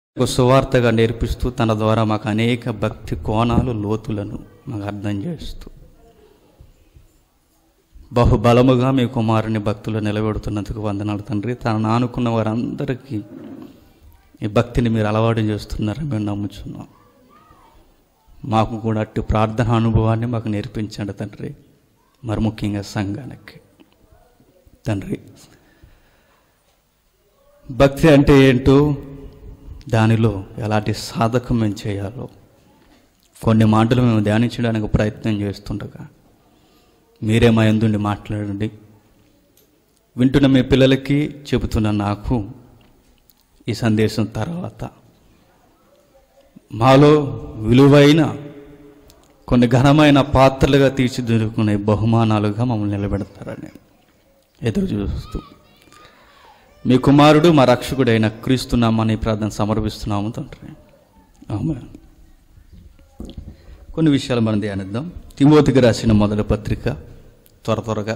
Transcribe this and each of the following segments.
ఒక సువార్తగా నేర్పిస్తూ తన ద్వారా మాకు అనేక భక్తి కోణాలు లోతులను మాకు అర్థం చేస్తూ బహుబలముగా మీ కుమారుని భక్తులు నిలబెడుతున్నందుకు వందనాలు తండ్రి తనను ఆనుకున్న వారందరికీ ఈ భక్తిని మీరు అలవాటు చేస్తున్నారని మేము నమ్ముచున్నాం మాకు కూడా అట్టి ప్రార్థన అనుభవాన్ని మాకు నేర్పించండి తండ్రి మరి ముఖ్యంగా సంఘానికి తండ్రి భక్తి అంటే ఏంటో దానిలో ఎలాంటి సాధకం మేము చేయాలో కొన్ని మాటలు మేము ధ్యానించడానికి ప్రయత్నం చేస్తుండగా మీరే మా ఎందుండి మాట్లాడండి వింటున్న మీ పిల్లలకి చెబుతున్న నాకు ఈ సందేశం తర్వాత మాలో విలువైన కొన్ని ఘనమైన పాత్రలుగా తీర్చిదిద్దుకునే బహుమానాలుగా మమ్మల్ని నిలబెడతారని ఎదురు చూస్తూ మీ కుమారుడు మా రక్షకుడైన క్రీస్తున్నామని ప్రార్థన సమర్పిస్తున్నాము తండ్రి ఆమె కొన్ని విషయాలు మనం ధ్యానిద్దాం తిమోతికి రాసిన మొదటి పత్రిక త్వర త్వరగా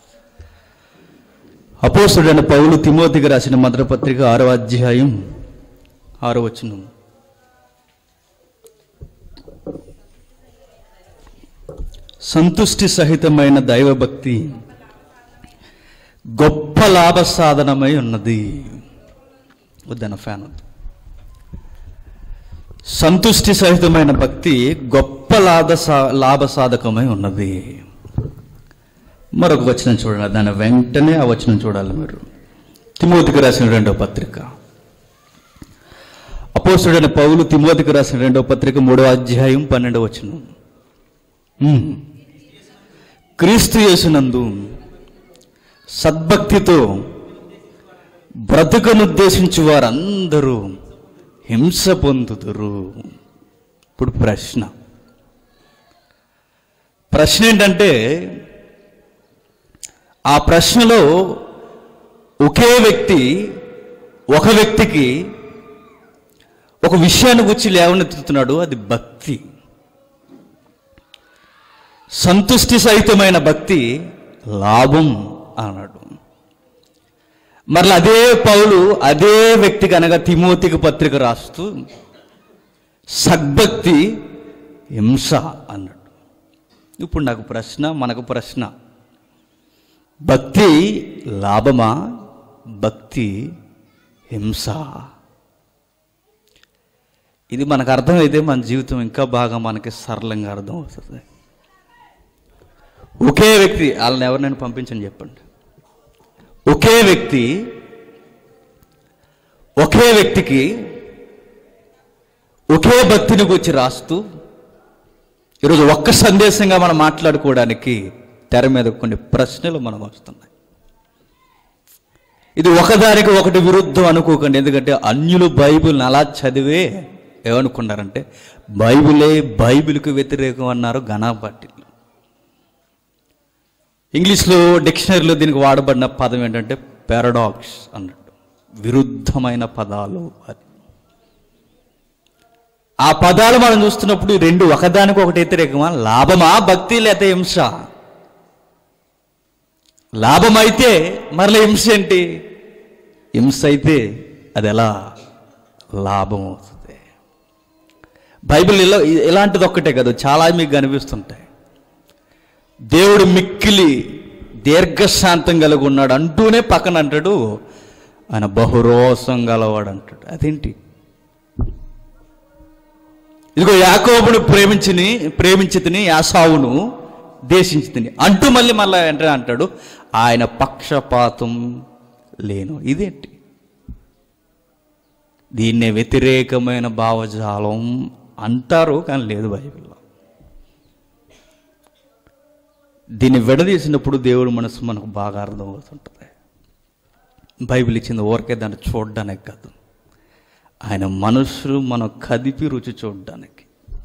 అపోస్తుడైన పౌలు తిమోతికి రాసిన మొదటి పత్రిక ఆరో అధ్యాయం ఆరో వచనం సంతుష్టి సహితమైన దైవభక్తి గొప్ప లాభ సాధనమై ఉన్నది వద్దన ఫ్యాన్ వద్దు. సంతుష్టి సహితమైన భక్తి గొప్ప లాభ సా- లాభ సాధకమై ఉన్నది మరొక వచనం చూడాలి దాని వెంటనే ఆ వచనం చూడాలి మీరు తిమోతికి రాసిన రెండో పత్రిక అపోస్తుడైన పౌలు తిమోతికి రాసిన రెండో పత్రిక మూడో అధ్యాయం పన్నెండో వచనం ఉమ్. క్రీస్తు యేసునందు సద్భక్తితో బ్రతుకనుద్దేశించి వారందరూ హింస పొందుతురు ఇప్పుడు ప్రశ్న ప్రశ్న ఏంటంటే ఆ ప్రశ్నలో ఒకే వ్యక్తి ఒక వ్యక్తికి ఒక విషయాన్ని గురించి లేవనెత్తుతున్నాడు అది భక్తి సంతుష్టి సహితమైన భక్తి లాభం అన్నాడు మరలా అదే పౌలు అదే వ్యక్తికి అనగా తిమోతికి పత్రిక రాస్తూ సద్భక్తి హింస అన్నాడు ఇప్పుడు నాకు ప్రశ్న మనకు ప్రశ్న భక్తి లాభమా భక్తి హింస ఇది మనకు అర్థమైతే మన జీవితం ఇంకా బాగా మనకి సరళంగా అర్థం అవుతుంది ఒకే వ్యక్తి వాళ్ళని ఎవరినైనా పంపించని చెప్పండి ఒకే వ్యక్తి ఒకే వ్యక్తికి ఒకే భక్తిని గురించి రాస్తూ ఈరోజు ఒక్క సందేశంగా మనం మాట్లాడుకోవడానికి తెర మీద కొన్ని ప్రశ్నలు మనం వస్తున్నాయి ఇది ఒకదానికి ఒకటి విరుద్ధం అనుకోకండి ఎందుకంటే అన్యులు బైబిల్ని అలా చదివే ఏమనుకున్నారంటే బైబిలే బైబిల్కు వ్యతిరేకం అన్నారు ఘనాపాటిలు ఇంగ్లీష్లో డిక్షనరీలో దీనికి వాడబడిన పదం ఏంటంటే పారాడాక్స్ అన్నట్టు విరుద్ధమైన పదాలు అది ఆ పదాలు మనం చూస్తున్నప్పుడు ఈ రెండు ఒకదానికి ఒకటి వ్యతిరేకమా లాభమా భక్తి లేకపోతే హింస లాభమైతే మరలా హింస ఏంటి హింస అయితే అది ఎలా లాభం అవుతుంది బైబిల్ ఇలా ఇలాంటిది ఒక్కటే కదా చాలా మీకు కనిపిస్తుంటాయి దేవుడు మిక్కిలి దీర్ఘశాంతం కలిగి ఉన్నాడు అంటూనే పక్కన అంటాడు ఆయన బహురోసం గలవాడు అంటాడు అదేంటి ఇదిగో యాకోబును ప్రేమించిని ప్రేమించితిని యాసావును దేశించితిని అంటూ మళ్ళీ మళ్ళీ అంటే అంటాడు ఆయన పక్షపాతం లేను ఇదేంటి దీన్నే వ్యతిరేకమైన భావజాలం అంటారు కానీ లేదు బైబిల్లో దీన్ని విడదీసినప్పుడు దేవుడు మనసు మనకు బాగా అర్థమవుతుంటుంది బైబిల్ ఇచ్చింది ఊరికే దాన్ని చూడడానికి కాదు ఆయన మనసు మనం కదిపి రుచి చూడడానికి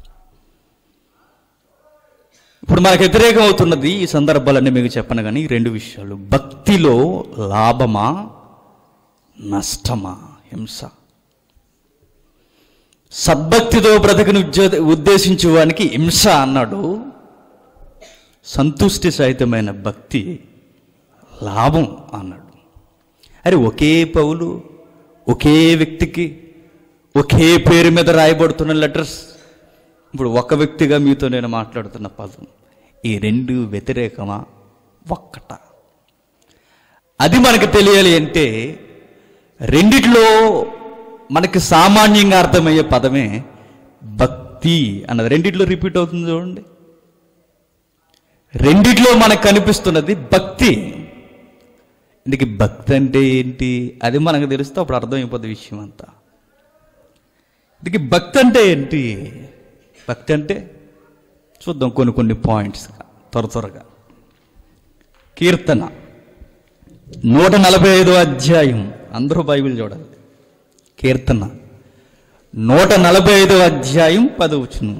ఇప్పుడు మనకు వ్యతిరేకం అవుతున్నది ఈ సందర్భాలన్నీ మీకు చెప్పను కానీ ఈ రెండు విషయాలు భక్తిలో లాభమా నష్టమా హింస సద్భక్తితో బ్రతకని ఉద్య ఉద్దేశించే వానికి హింస అన్నాడు సంతుష్టి సహితమైన భక్తి లాభం అన్నాడు అరే ఒకే పౌలు ఒకే వ్యక్తికి ఒకే పేరు మీద రాయబడుతున్న లెటర్స్ ఇప్పుడు ఒక వ్యక్తిగా మీతో నేను మాట్లాడుతున్న పదం ఈ రెండు వ్యతిరేకమా ఒక్కట అది మనకు తెలియాలి అంటే రెండిట్లో మనకి సామాన్యంగా అర్థమయ్యే పదమే భక్తి అన్నది రెండిట్లో రిపీట్ అవుతుంది చూడండి రెండిట్లో మనకు కనిపిస్తున్నది భక్తి ఇందుకు భక్తి అంటే ఏంటి అది మనకు తెలిస్తే అప్పుడు అర్థమైపోద్ది విషయం అంతా ఇందుకు భక్తి అంటే ఏంటి భక్తి అంటే చూద్దాం కొన్ని కొన్ని పాయింట్స్ త్వర త్వరగా కీర్తన నూట నలభై ఐదో అధ్యాయం అందరూ బైబిల్ చూడాలి కీర్తన నూట నలభై ఐదో అధ్యాయం పదవచ్చును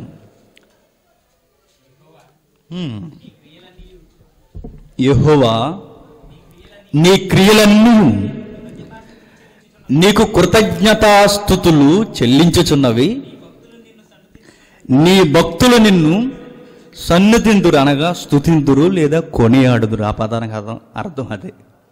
యహోవా నీ క్రియలన్నీ నీకు కృతజ్ఞతాస్థుతులు చెల్లించుచున్నవి నీ భక్తులు నిన్ను సన్నుతిందురు అనగా స్తుతిందురు లేదా కొనియాడుదురు ఆ పదానికి అర్థం అర్థం అదే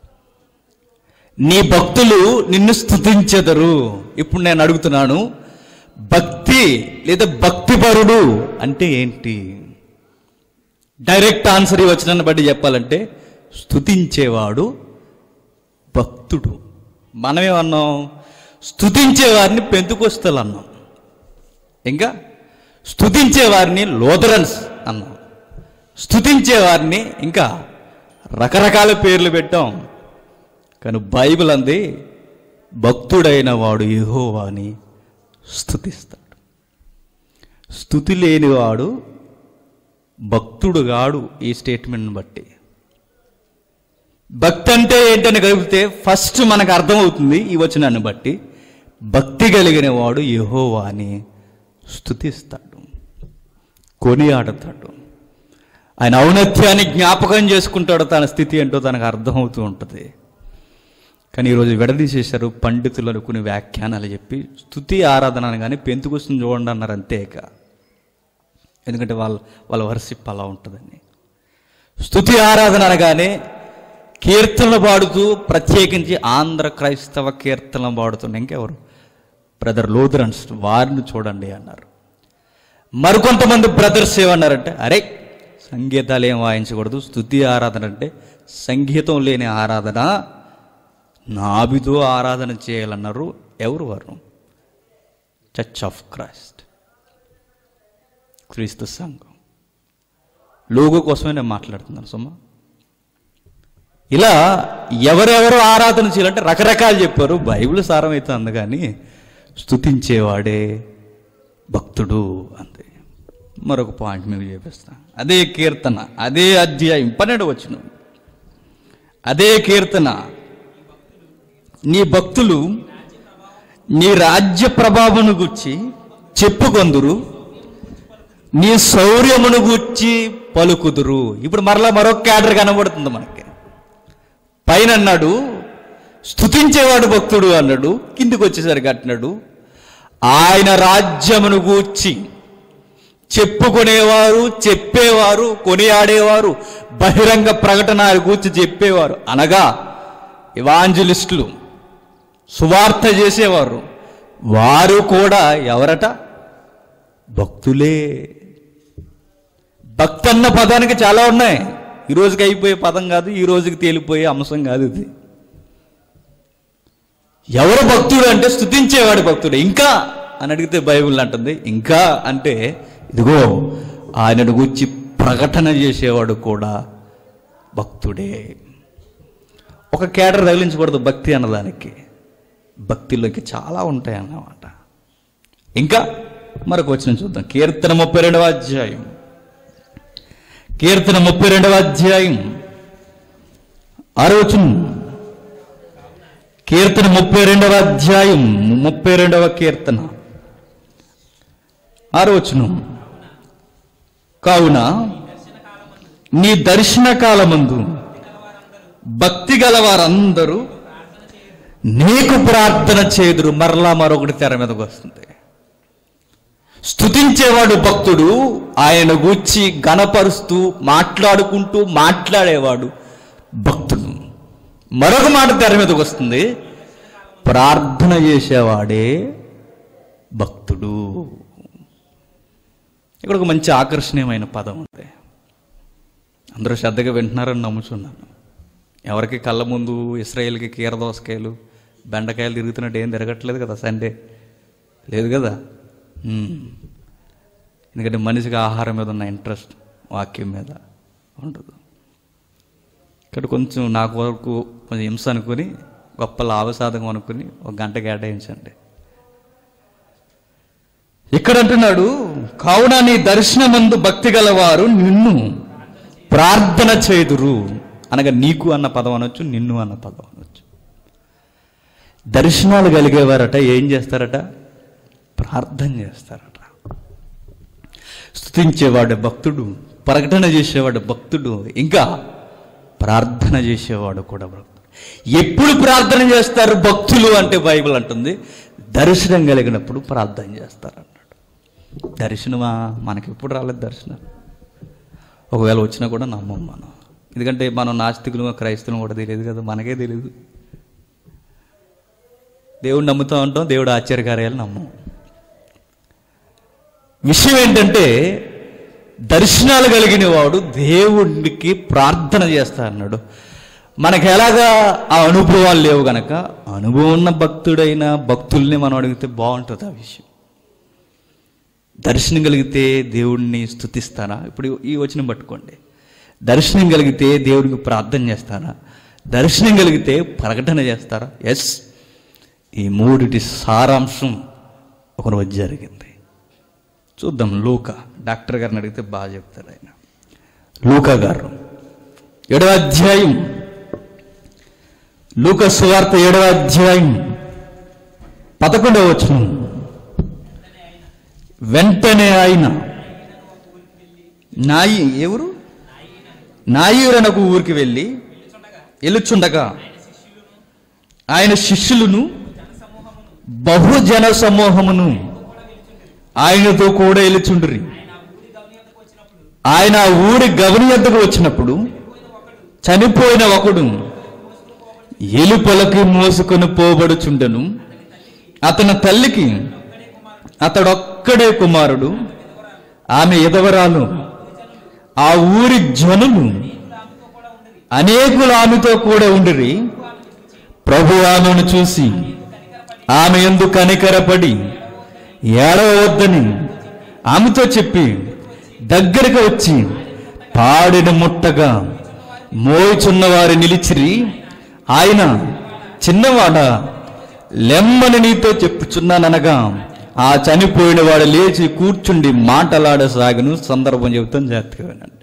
నీ భక్తులు నిన్ను స్తుతించెదరు ఇప్పుడు నేను అడుగుతున్నాను భక్తి లేదా భక్తిపరుడు అంటే ఏంటి డైరెక్ట్ ఆన్సర్ ఈ వచనాన్ని బట్టి చెప్పాలంటే స్తుతించేవాడు భక్తుడు మనమేమన్నాం స్తుతించే వారిని పెంతుకొస్తలు అన్నాం ఇంకా స్తుతించే వారిని లోదరన్స్ అన్నాం స్తుతించే వారిని ఇంకా రకరకాల పేర్లు పెట్టాం కానీ బైబిల్ అంది భక్తుడైన వాడు యెహోవాని స్తుతిస్తాడు స్థుతి లేనివాడు భక్తుడు గాడు ఈ స్టేట్మెంట్ని బట్టి భక్తి అంటే ఏంటని కలిపితే ఫస్ట్ మనకు అర్థమవుతుంది ఈ వచనాన్ని బట్టి భక్తి కలిగిన వాడు యెహోవాని స్తుతిస్తాడు కొనియాడతాడు ఆయన ఔన్నత్యాన్ని జ్ఞాపకం చేసుకుంటాడు తన స్థితి ఏంటో తనకు అర్థమవుతూ ఉంటుంది కానీ ఈరోజు విడదీసేశారు పండితులు అనుకుని వ్యాఖ్యానాలు చెప్పి స్థుతి ఆరాధన అనగానే పెంతుకొస్తుంది చూడండి అన్నారు అంతేక ఎందుకంటే వాళ్ళ వాళ్ళ వర్షిప్ అలా ఉంటుందని స్థుతి ఆరాధన అనగానే కీర్తనలు పాడుతూ ప్రత్యేకించి ఆంధ్ర క్రైస్తవ కీర్తనలు పాడుతున్న ఇంకెవరు బ్రదర్ లూథరన్స్ వారిని చూడండి అన్నారు మరికొంతమంది బ్రదర్స్ ఏమన్నారంటే అరే సంగీతాలు ఏం వాయించకూడదు స్థుతి ఆరాధన అంటే సంగీతం లేని ఆరాధన నాభితో ఆరాధన చేయాలన్నారు ఎవరు వారు చర్చ్ ఆఫ్ క్రైస్ట్ క్రీస్తు సంఘం లోగో కోసమే నేను మాట్లాడుతున్నాను సుమ్మ ఇలా ఎవరెవరు ఆరాధన చేయాలంటే రకరకాలు చెప్పారు బైబిల్ సారం అయితే అంది కానీ స్తుతించేవాడే భక్తుడు అంతే మరొక పాయింట్ మీకు చూపిస్తా అదే కీర్తన అదే అధ్యాయం పన్నెండు వచ్చిన అదే కీర్తన నీ భక్తులు నీ రాజ్య ప్రభావమును గుర్చి చెప్పుకొందురు నీ శౌర్యమును గూర్చి పలుకుదురు ఇప్పుడు మరలా మరొక క్యాడర్ కనబడుతుంది మనకి పైన అన్నాడు స్తుతించేవాడు భక్తుడు అన్నాడు కిందికి వచ్చేసరికి అంటున్నాడు ఆయన రాజ్యమును గూర్చి చెప్పుకునేవారు చెప్పేవారు కొనియాడేవారు బహిరంగ ప్రకటన గూర్చి చెప్పేవారు అనగా ఇవాంజలిస్టులు సువార్త చేసేవారు వారు కూడా ఎవరట భక్తులే భక్తి అన్న పదానికి చాలా ఉన్నాయి ఈ రోజుకి అయిపోయే పదం కాదు ఈ రోజుకి తేలిపోయే అంశం కాదు ఇది ఎవరు భక్తుడు అంటే స్తుతించేవాడు భక్తుడు ఇంకా అని అడిగితే బైబిల్ అంటుంది ఇంకా అంటే ఇదిగో ఆయనను గురించి ప్రకటన చేసేవాడు కూడా భక్తుడే ఒక కేటర్ తగిలించకూడదు భక్తి అన్నదానికి భక్తిలోకి చాలా ఉంటాయి అన్నమాట ఇంకా మరొక వచ్చిన చూద్దాం కీర్తన ముప్పై రెండవ అధ్యాయం కీర్తన ముప్పై రెండవ అధ్యాయం ఆరోచన కీర్తన ముప్పై రెండవ అధ్యాయం ముప్పై రెండవ కీర్తన ఆరోచనం కావున నీ దర్శన కాలమందు భక్తి గల వారందరూ నీకు ప్రార్థన చేదురు మరలా మరొకటి తెర మీదకి వస్తుంది స్తుతించేవాడు భక్తుడు ఆయన గూర్చి గణపరుస్తూ మాట్లాడుకుంటూ మాట్లాడేవాడు భక్తుడు మరొక మాట తెర మీదకి వస్తుంది ప్రార్థన చేసేవాడే భక్తుడు ఇక్కడ ఒక మంచి ఆకర్షణీయమైన పదం ఉంది అందరూ శ్రద్ధగా వింటున్నారని నమ్ముచున్నాను ఎవరికి కళ్ళ ముందు ఇస్రాయేల్కి కీర దోసకాయలు బెండకాయలు తిరుగుతున్నట్టు ఏం తిరగట్లేదు కదా సండే లేదు కదా మ్మ్. ఎందుకంటే మనిషికి ఆహారం మీద ఉన్న ఇంట్రెస్ట్ వాక్యం మీద ఉండదు ఇక్కడ కొంచెం నాకు వరకు కొంచెం హింస అనుకుని గొప్ప లాభసాధకం అనుకుని ఒక గంట కేటాయించండి ఇక్కడ అంటున్నాడు కావున నీ దర్శనమందు భక్తి గలవారు నిన్ను ప్రార్థన చేదురు అనగా నీకు అన్న పదం అనొచ్చు నిన్ను అన్న పదం అనొచ్చు దర్శనాలు కలిగేవారట ఏం చేస్తారట ప్రార్థన చేస్తారట స్తుతించేవాడు భక్తుడు ప్రకటన చేసేవాడు భక్తుడు ఇంకా ప్రార్థన చేసేవాడు కూడా భక్తుడు ఎప్పుడు ప్రార్థన చేస్తారు భక్తులు అంటే బైబిల్ అంటుంది దర్శనం కలిగినప్పుడు ప్రార్థన చేస్తారు అన్నాడు దర్శనమా మనకి ఎప్పుడు రాలేదు దర్శనం ఒకవేళ వచ్చినా కూడా నమ్మం మనం ఎందుకంటే మనం నాస్తికులు క్రైస్తవులు కూడా తెలియదు కదా మనకే తెలియదు దేవుడు నమ్ముతూ ఉంటాం దేవుడు ఆశ్చర్యకార్యాలు నమ్మం విషయం ఏంటంటే దర్శనాలు కలిగిన వాడు దేవుడికి ప్రార్థన చేస్తా అన్నాడు మనకి ఎలాగా ఆ అనుభవాలు లేవు గనక అనుభవం ఉన్న భక్తుడైన భక్తుల్ని మనం అడిగితే బాగుంటుంది ఆ విషయం దర్శనం కలిగితే దేవుడిని స్తుతిస్తారా ఇప్పుడు ఈ వచనం పట్టుకోండి దర్శనం కలిగితే దేవుడికి ప్రార్థన చేస్తారా దర్శనం కలిగితే ప్రకటన చేస్తారా ఎస్ ఈ మూడిటి సారాంశం ఒకరోజు జరిగింది చూద్దాం లూక డాక్టర్ గారిని అడిగితే బాగా చెప్తారు ఆయన లూకా గారు ఏడవ అధ్యాయం లూక సువార్త ఏడవ అధ్యాయం పదకొండవ వచనం వెంటనే ఆయన నాయి ఎవరు నాయూరనకు ఊరికి వెళ్ళి వెళ్ళుచుండగా ఆయన శిష్యులను బహుజన సమూహమును ఆయనతో కూడా వెళ్ళుచుండ్రి ఆయన ఆ ఊరి గవని వద్దకు వచ్చినప్పుడు చనిపోయిన ఒకడు ఎలుపలకి మోసుకొని పోబడుచుండెను అతని తల్లికి అతడొక్కడే కుమారుడు ఆమె ఎదవరాలు ఆ ఊరి జనులు అనేకులు ఆమెతో కూడా ఉండిరి ప్రభు ఆమెను చూసి ఆమె ఎందు కనికరపడి ఏడవద్దని ఆమెతో చెప్పి దగ్గరికి వచ్చి పాడిన ముట్టగా మోయిచున్న వారి నిలిచిరి ఆయన చిన్నవాడా లెమ్మని నీతో చెప్పుచున్నాననగా ఆ చనిపోయిన వాడు లేచి కూర్చుండి మాటలాడసాగను సందర్భం చెబుతాను జాగ్రత్తగా వినండి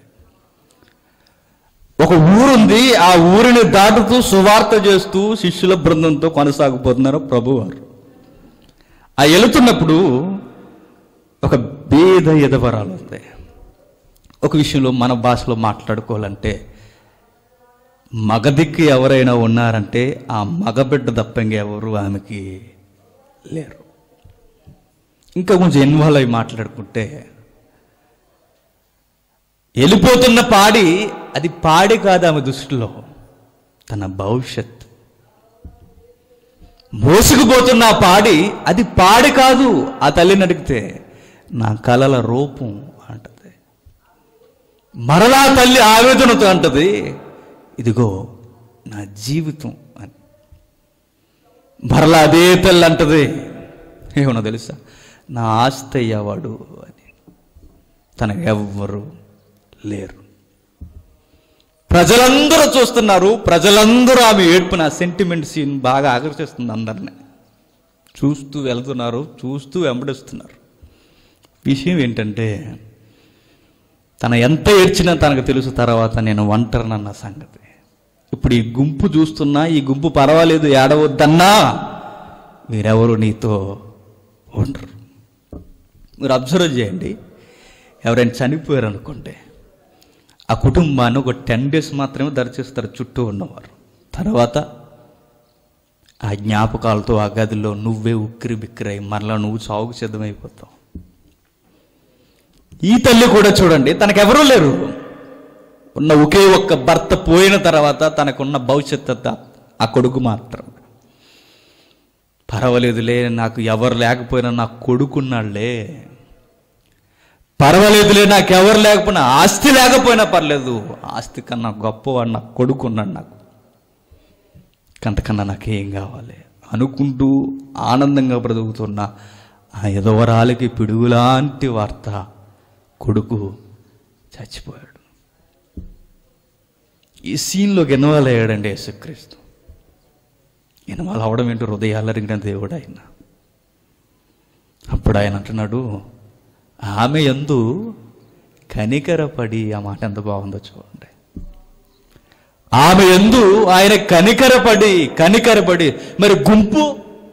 ఒక ఊరుంది ఆ ఊరిని దాటుతూ సువార్త చేస్తూ శిష్యుల బృందంతో కొనసాగిపోతున్నారు ప్రభువారు ఆ వెళుతున్నప్పుడు ఒక భేద ఎదవరాలు ఉంది ఒక విషయంలో మన భాషలో మాట్లాడుకోవాలంటే మగదిక్కు ఎవరైనా ఉన్నారంటే ఆ మగబిడ్డ తప్ప ఎవరు ఆమెకి లేరు ఇంకా కొంచెం ఇన్వాల్వ్ అయి మాట్లాడుకుంటే వెళ్ళిపోతున్న పాడి అది పాడి కాదు ఆమె దృష్టిలో తన భవిష్యత్ మోసుకుపోతున్న ఆ పాడి అది పాడి కాదు ఆ తల్లిని అడిగితే నా కలల రూపం అంటది మరలా తల్లి ఆవేదనతో అంటది ఇదిగో నా జీవితం అని మరలా అదే తల్లి అంటది ఏమన్నా తెలుసా నా ఆస్తి అయ్యేవాడు అని తనకు ఎవ్వరు లేరు ప్రజలందరూ చూస్తున్నారు ప్రజలందరూ ఆమె ఏడ్పున సెంటిమెంట్ సీన్ బాగా ఆకర్షిస్తుంది అందరిని చూస్తూ వెళ్తున్నారు చూస్తూ వెంబడిస్తున్నారు విషయం ఏంటంటే తన ఎంత ఏడ్చినా తనకు తెలుసు తర్వాత నేను ఒంటరినన్న సంగతి ఇప్పుడు ఈ గుంపు చూస్తున్నా ఈ గుంపు పర్వాలేదు ఏడవద్దన్నా మీరెవరు నీతో ఉండరు మీరు అబ్జర్వ్ చేయండి ఎవరైనా చనిపోయారు అనుకోండి ఆ కుటుంబాన్ని ఒక టెన్ డేస్ మాత్రమే దర్శిస్తారు చుట్టూ ఉన్నవారు తర్వాత ఆ జ్ఞాపకాలతో ఆ గదిలో నువ్వే ఉక్కిరి బిక్కిరై మరలా నువ్వు చావుకు సిద్ధమైపోతావు ఈ తల్లి కూడా చూడండి తనకెవరూ లేరు ఉన్న ఒకే ఒక్క భర్త పోయిన తర్వాత తనకున్న భవిష్యత్తు అంతా ఆ కొడుకు మాత్రం పర్వాలేదులే నాకు ఎవరు లేకపోయినా నాకు కొడుకున్నాడులే పర్వాలేదులే నాకు ఎవరు లేకపోయినా ఆస్తి లేకపోయినా పర్లేదు ఆస్తి కన్నా గొప్పవాడు నాకు కొడుకున్నాడు నాకు కంతకన్నా నాకేం కావాలి అనుకుంటూ ఆనందంగా బ్రతుకుతున్న ఆ ఎదవరాలకి పిడుగులాంటి వార్త కొడుకు చచ్చిపోయాడు ఈ సీన్లోకి ఇన్వాల్వ్ అయ్యాడండి యేసుక్రీస్తు ఇన్వాల్వ్ అవడం ఏంటో హృదయాలరిగిన దేవుడు ఆయన అప్పుడు ఆయన అంటున్నాడు ఆమె ఎందు కనికరపడి ఆ మాట ఎంత బాగుందో చూడండి ఆమె ఎందు ఆయన కనికరపడి కనికరపడి మరి గుంపు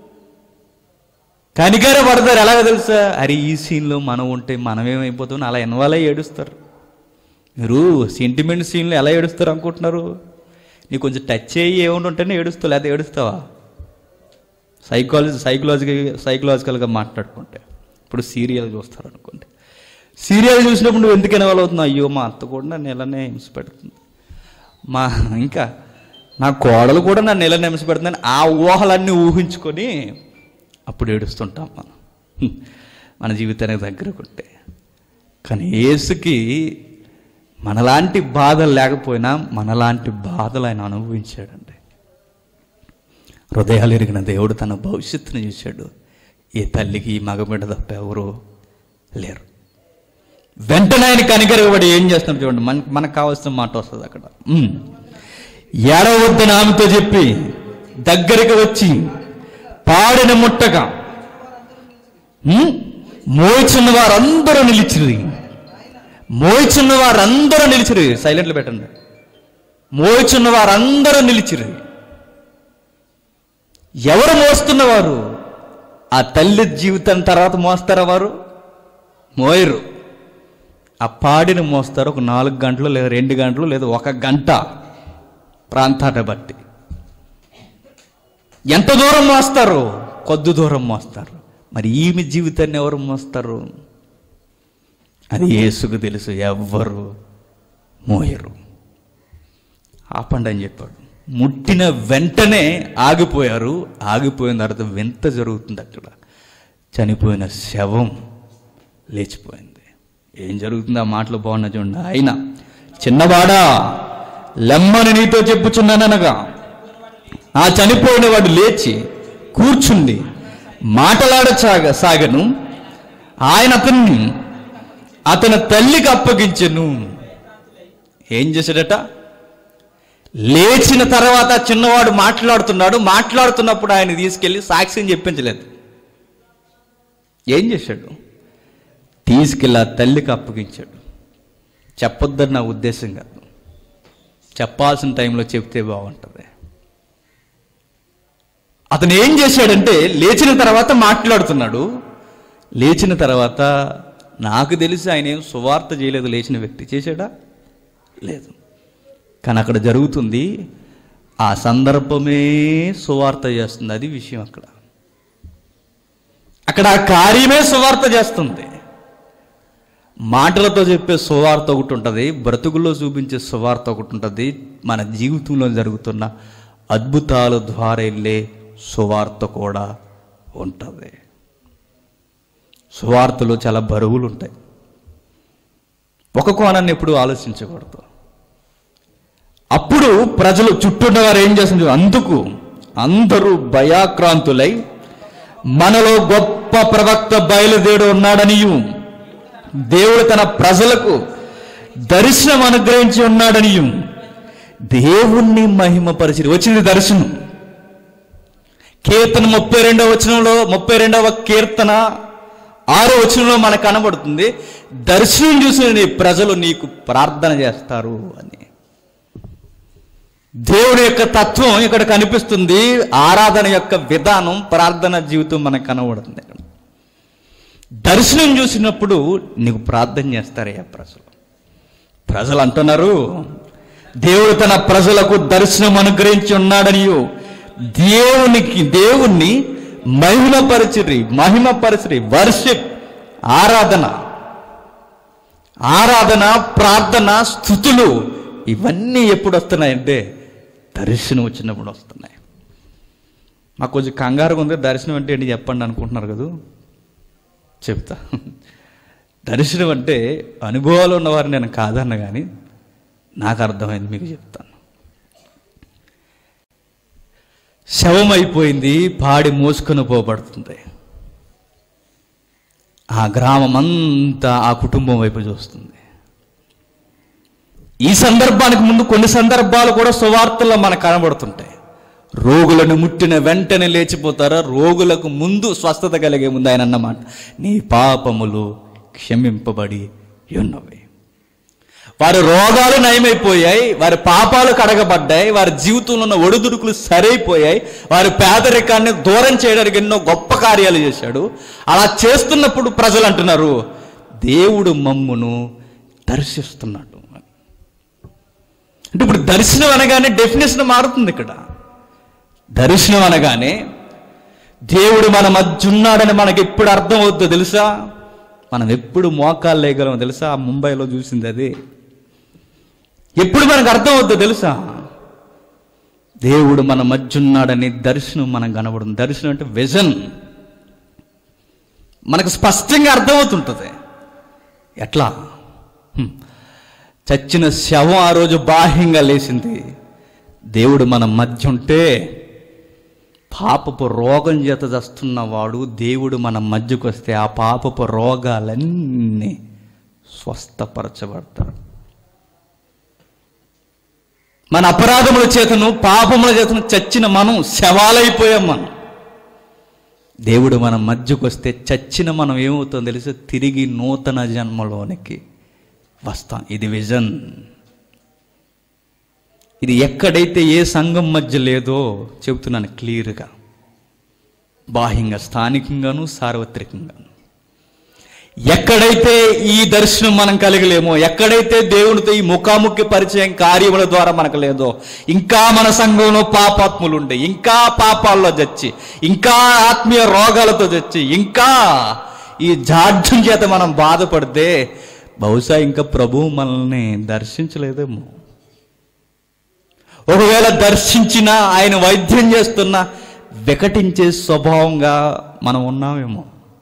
కనికరపడతారు ఎలాగ తెలుసా అరే ఈ సీన్లో మనం ఉంటే మనం ఏమైపోతాం అలా ఇన్వాల్వ్ అయ్యి ఏడుస్తారు మీరు సెంటిమెంట్ సీన్లో ఎలా ఏడుస్తారు అనుకుంటున్నారు నీకు కొంచెం టచ్ అయ్యి ఏముండి ఉంటేనే ఏడుస్తావు లేదా ఏడుస్తావా సైకాలజీ సైకలాజికల్ సైకలాజికల్గా మాట్లాడుకుంటే ఇప్పుడు సీరియల్ చూస్తారు అనుకోండి సీరియల్ చూసినప్పుడు నువ్వు ఎందుకు ఇన్వాల్వ్ అవుతున్నావు అయ్యో మా అత్త కూడా నన్ను ఇలానే హింస పెడుతుంది మా ఇంకా నా కోడలు కూడా నన్ను ఇలా నిమిష పెడుతుందని ఆ ఊహలన్నీ ఊహించుకొని అప్పుడు ఏడుస్తుంటాం మనం హ్మ్. మన జీవితానికి దగ్గరకుంటే కానీ యేసుకి మనలాంటి బాధలు లేకపోయినా మనలాంటి బాధలు ఆయన అనుభవించాడండి హృదయాలు ఎరిగిన దేవుడు తన భవిష్యత్తును చూశాడు ఏ తల్లికి ఈ మగబిడ్డ తప్ప ఎవరు లేరు వెంటనే ఆయన కనికరగబడి ఏం చేస్తున్నాడు చూడండి మన మనకు కావాల్సిన మాట వస్తుంది అక్కడ ఉమ్. ఏడవద్దని ఆమెతో చెప్పి దగ్గరికి వచ్చి పాడిన ముట్టగా ఉమ్, మోయిచున్న వారందరూ నిలిచిరి మోయిచున్న వారందరూ నిలిచిరి సైలెంట్లో పెట్టండి మోయిచున్న వారందరూ నిలిచిరి ఎవరు మోస్తున్నవారు ఆ తల్లి జీవితం తర్వాత మోస్తారా వారు మోయరు ఆ పాడిని మోస్తారు ఒక నాలుగు గంటలు లేదా రెండు గంటలు లేదా ఒక గంట ప్రాంతాన్ని బట్టి ఎంత దూరం మోస్తారు కొద్ది దూరం మోస్తారు మరి ఈమె జీవితాన్ని ఎవరు మోస్తారు అది యేసుకు తెలుసు ఎవ్వరు మోయరు ఆపండి అని చెప్పాడు ముట్టిన వెంటనే ఆగిపోయారు ఆగిపోయిన తర్వాత వింత జరుగుతుంది అక్కడ చనిపోయిన శవం లేచిపోయింది ఏం జరుగుతుంది ఆ మాటలు బాగున్నా చూడండి ఆయన చిన్నవాడా లెమ్మని నీతో చెప్పుచున్నాననగా ఆ చనిపోయిన వాడు లేచి కూర్చుండి మాటలాడసాగ సాగను ఆయన అతన్ని అతని తల్లికి అప్పగించెను ఏం చేశాడట లేచిన తర్వాత చిన్నవాడు మాట్లాడుతున్నాడు మాట్లాడుతున్నప్పుడు ఆయన తీసుకెళ్ళి సాక్ష్యం చెప్పించలేదు ఏం చేశాడు తీసుకెళ్ళి ఆ తల్లికి అప్పగించాడు చెప్పొద్దని నా ఉద్దేశం కాదు చెప్పాల్సిన టైంలో చెప్తే బాగుంటుంది అతను ఏం చేశాడంటే లేచిన తర్వాత మాట్లాడుతున్నాడు లేచిన తర్వాత నాకు తెలిసి ఆయన ఏం సువార్త చేయలేదు లేచిన వ్యక్తి చేశాడా లేదు కానీ అక్కడ జరుగుతుంది ఆ సందర్భమే సువార్త చేస్తుంది అది విషయం అక్కడ అక్కడ ఆ కార్యమే సువార్త చేస్తుంది మాటలతో చెప్పే సువార్త ఒకటి ఉంటుంది బ్రతుకుల్లో చూపించే సువార్త ఒకటి ఉంటుంది మన జీవితంలో జరుగుతున్న అద్భుతాల ద్వారా వెళ్ళే సువార్త కూడా ఉంటుంది సువార్తలు చాలా బరువులు ఉంటాయి ఒక కోణాన్ని ఎప్పుడు ఆలోచించకూడదు అప్పుడు ప్రజలు చుట్టూన్న వారు ఏం చేస్తున్నారు అందుకు అందరూ భయాక్రాంతులై మనలో గొప్ప ప్రవక్త బయలుదేరి ఉన్నాడనియు దేవుడు తన ప్రజలకు దర్శనం అనుగ్రహించి ఉన్నాడనియు దేవుణ్ణి మహిమపరిచి వచ్చింది దర్శనం కీర్తన ముప్పై రెండవ వచనంలో ముప్పై రెండవ కీర్తన ఆరో వచనంలో మనకు కనబడుతుంది దర్శనం చూసిన నీ ప్రజలు నీకు ప్రార్థన చేస్తారు అని దేవుడి యొక్క తత్వం ఇక్కడ కనిపిస్తుంది ఆరాధన యొక్క విధానం ప్రార్థన జీవితం మనకు కనబడుతుంది ఇక్కడ దర్శనం చూసినప్పుడు నీకు ప్రార్థన చేస్తారయ్యా ప్రజలు ప్రజలు అంటున్నారు దేవుడు తన ప్రజలకు దర్శనం అనుగ్రహించి ఉన్నాడనియు దేవునికి దేవుణ్ణి మహిమపరచిరి మహిమపరచిరి వర్షిప్ ఆరాధన ఆరాధన ప్రార్థన స్థుతులు ఇవన్నీ ఎప్పుడు వస్తున్నాయంటే దర్శనం వచ్చినప్పుడు వస్తున్నాయి మాకు కొంచెం కంగారుగా ఉంది దర్శనం అంటే ఏంటి చెప్పండి అనుకుంటున్నారు కదా చెప్తా దర్శనం అంటే అనుభవాలు ఉన్నవారు నేను కాదన్న కానీ నాకు అర్థమైంది మీకు చెప్తాను శవం అయిపోయింది పాడి మోసుకొని పోబడుతుంది ఆ గ్రామం అంతా ఆ కుటుంబం వైపు చూస్తుంది ఈ సందర్భానికి ముందు కొన్ని సందర్భాలు కూడా సువార్తల్లో మనకు కనబడుతుంటాయి రోగులను ముట్టిన వెంటనే లేచిపోతారా రోగులకు ముందు స్వస్థత కలిగే ముందు ఆయన అన్నమాట నీ పాపములు క్షమింపబడి ఉన్నవి వారి రోగాలు నయమైపోయాయి వారి పాపాలు కడగబడ్డాయి వారి జీవితంలో ఉన్న ఒడిదుడుకులు సరైపోయాయి వారి పేదరికాన్ని దూరం చేయడానికి ఎన్నో గొప్ప కార్యాలు చేశాడు అలా చేస్తున్నప్పుడు ప్రజలు అంటున్నారు దేవుడు మమ్మును దర్శిస్తున్నాడు అంటే ఇప్పుడు దర్శనం అనగానే డెఫినేషన్ మారుతుంది ఇక్కడ దర్శనం అనగానే దేవుడు మన మధ్య ఉన్నాడని మనకి ఎప్పుడు అర్థం అవుతుందో తెలుసా మనం ఎప్పుడు మోకాలు లేగలమో తెలుసా ముంబైలో చూసింది అది ఎప్పుడు మనకు అర్థం అవుతుందో తెలుసా దేవుడు మన మధ్య ఉన్నాడని దర్శనం మనకు కనబడుతుంది దర్శనం అంటే విజన్ మనకు స్పష్టంగా అర్థమవుతుంటుంది ఎట్లా హ్మ్. చచ్చిన శవం ఆ రోజు బాహ్యంగా లేచింది దేవుడు మన మధ్య ఉంటే పాపపు రోగం చేత చస్తున్నవాడు దేవుడు మన మధ్యకు వస్తే ఆ పాపపు రోగాలన్నీ స్వస్థపరచబడతాడు మన అపరాధముల చేతను పాపముల చేతను చచ్చిన మనం శవాలైపోయాం మనం దేవుడు మన మధ్యకు వస్తే చచ్చిన మనం ఏమవుతుందో తెలుసు తిరిగి నూతన జన్మలోనికి వస్తాం ఇది విజన్ ఇది ఎక్కడైతే ఏ సంఘం మధ్య లేదో చెబుతున్నాను క్లియర్గా బాహ్యంగా స్థానికంగాను సార్వత్రికంగాను ఎక్కడైతే ఈ దర్శనం మనం కలిగలేమో ఎక్కడైతే దేవునితో ఈ ముఖాముఖి పరిచయం కార్యముల ద్వారా మనకు లేదో ఇంకా మన సంఘంలో పాపాత్ములు ఉండే ఇంకా పాపాల్లో చచ్చి ఇంకా ఆత్మీయ రోగాలతో చచ్చి ఇంకా ఈ జాడ్యం చేత మనం బాధపడితే బహుశా ఇంకా ప్రభువు మనల్ని దర్శించలేదేమో ఒకవేళ దర్శించినా ఆయన వైద్యం చేస్తున్నా వికటించే స్వభావంగా మనం ఉన్నామేమో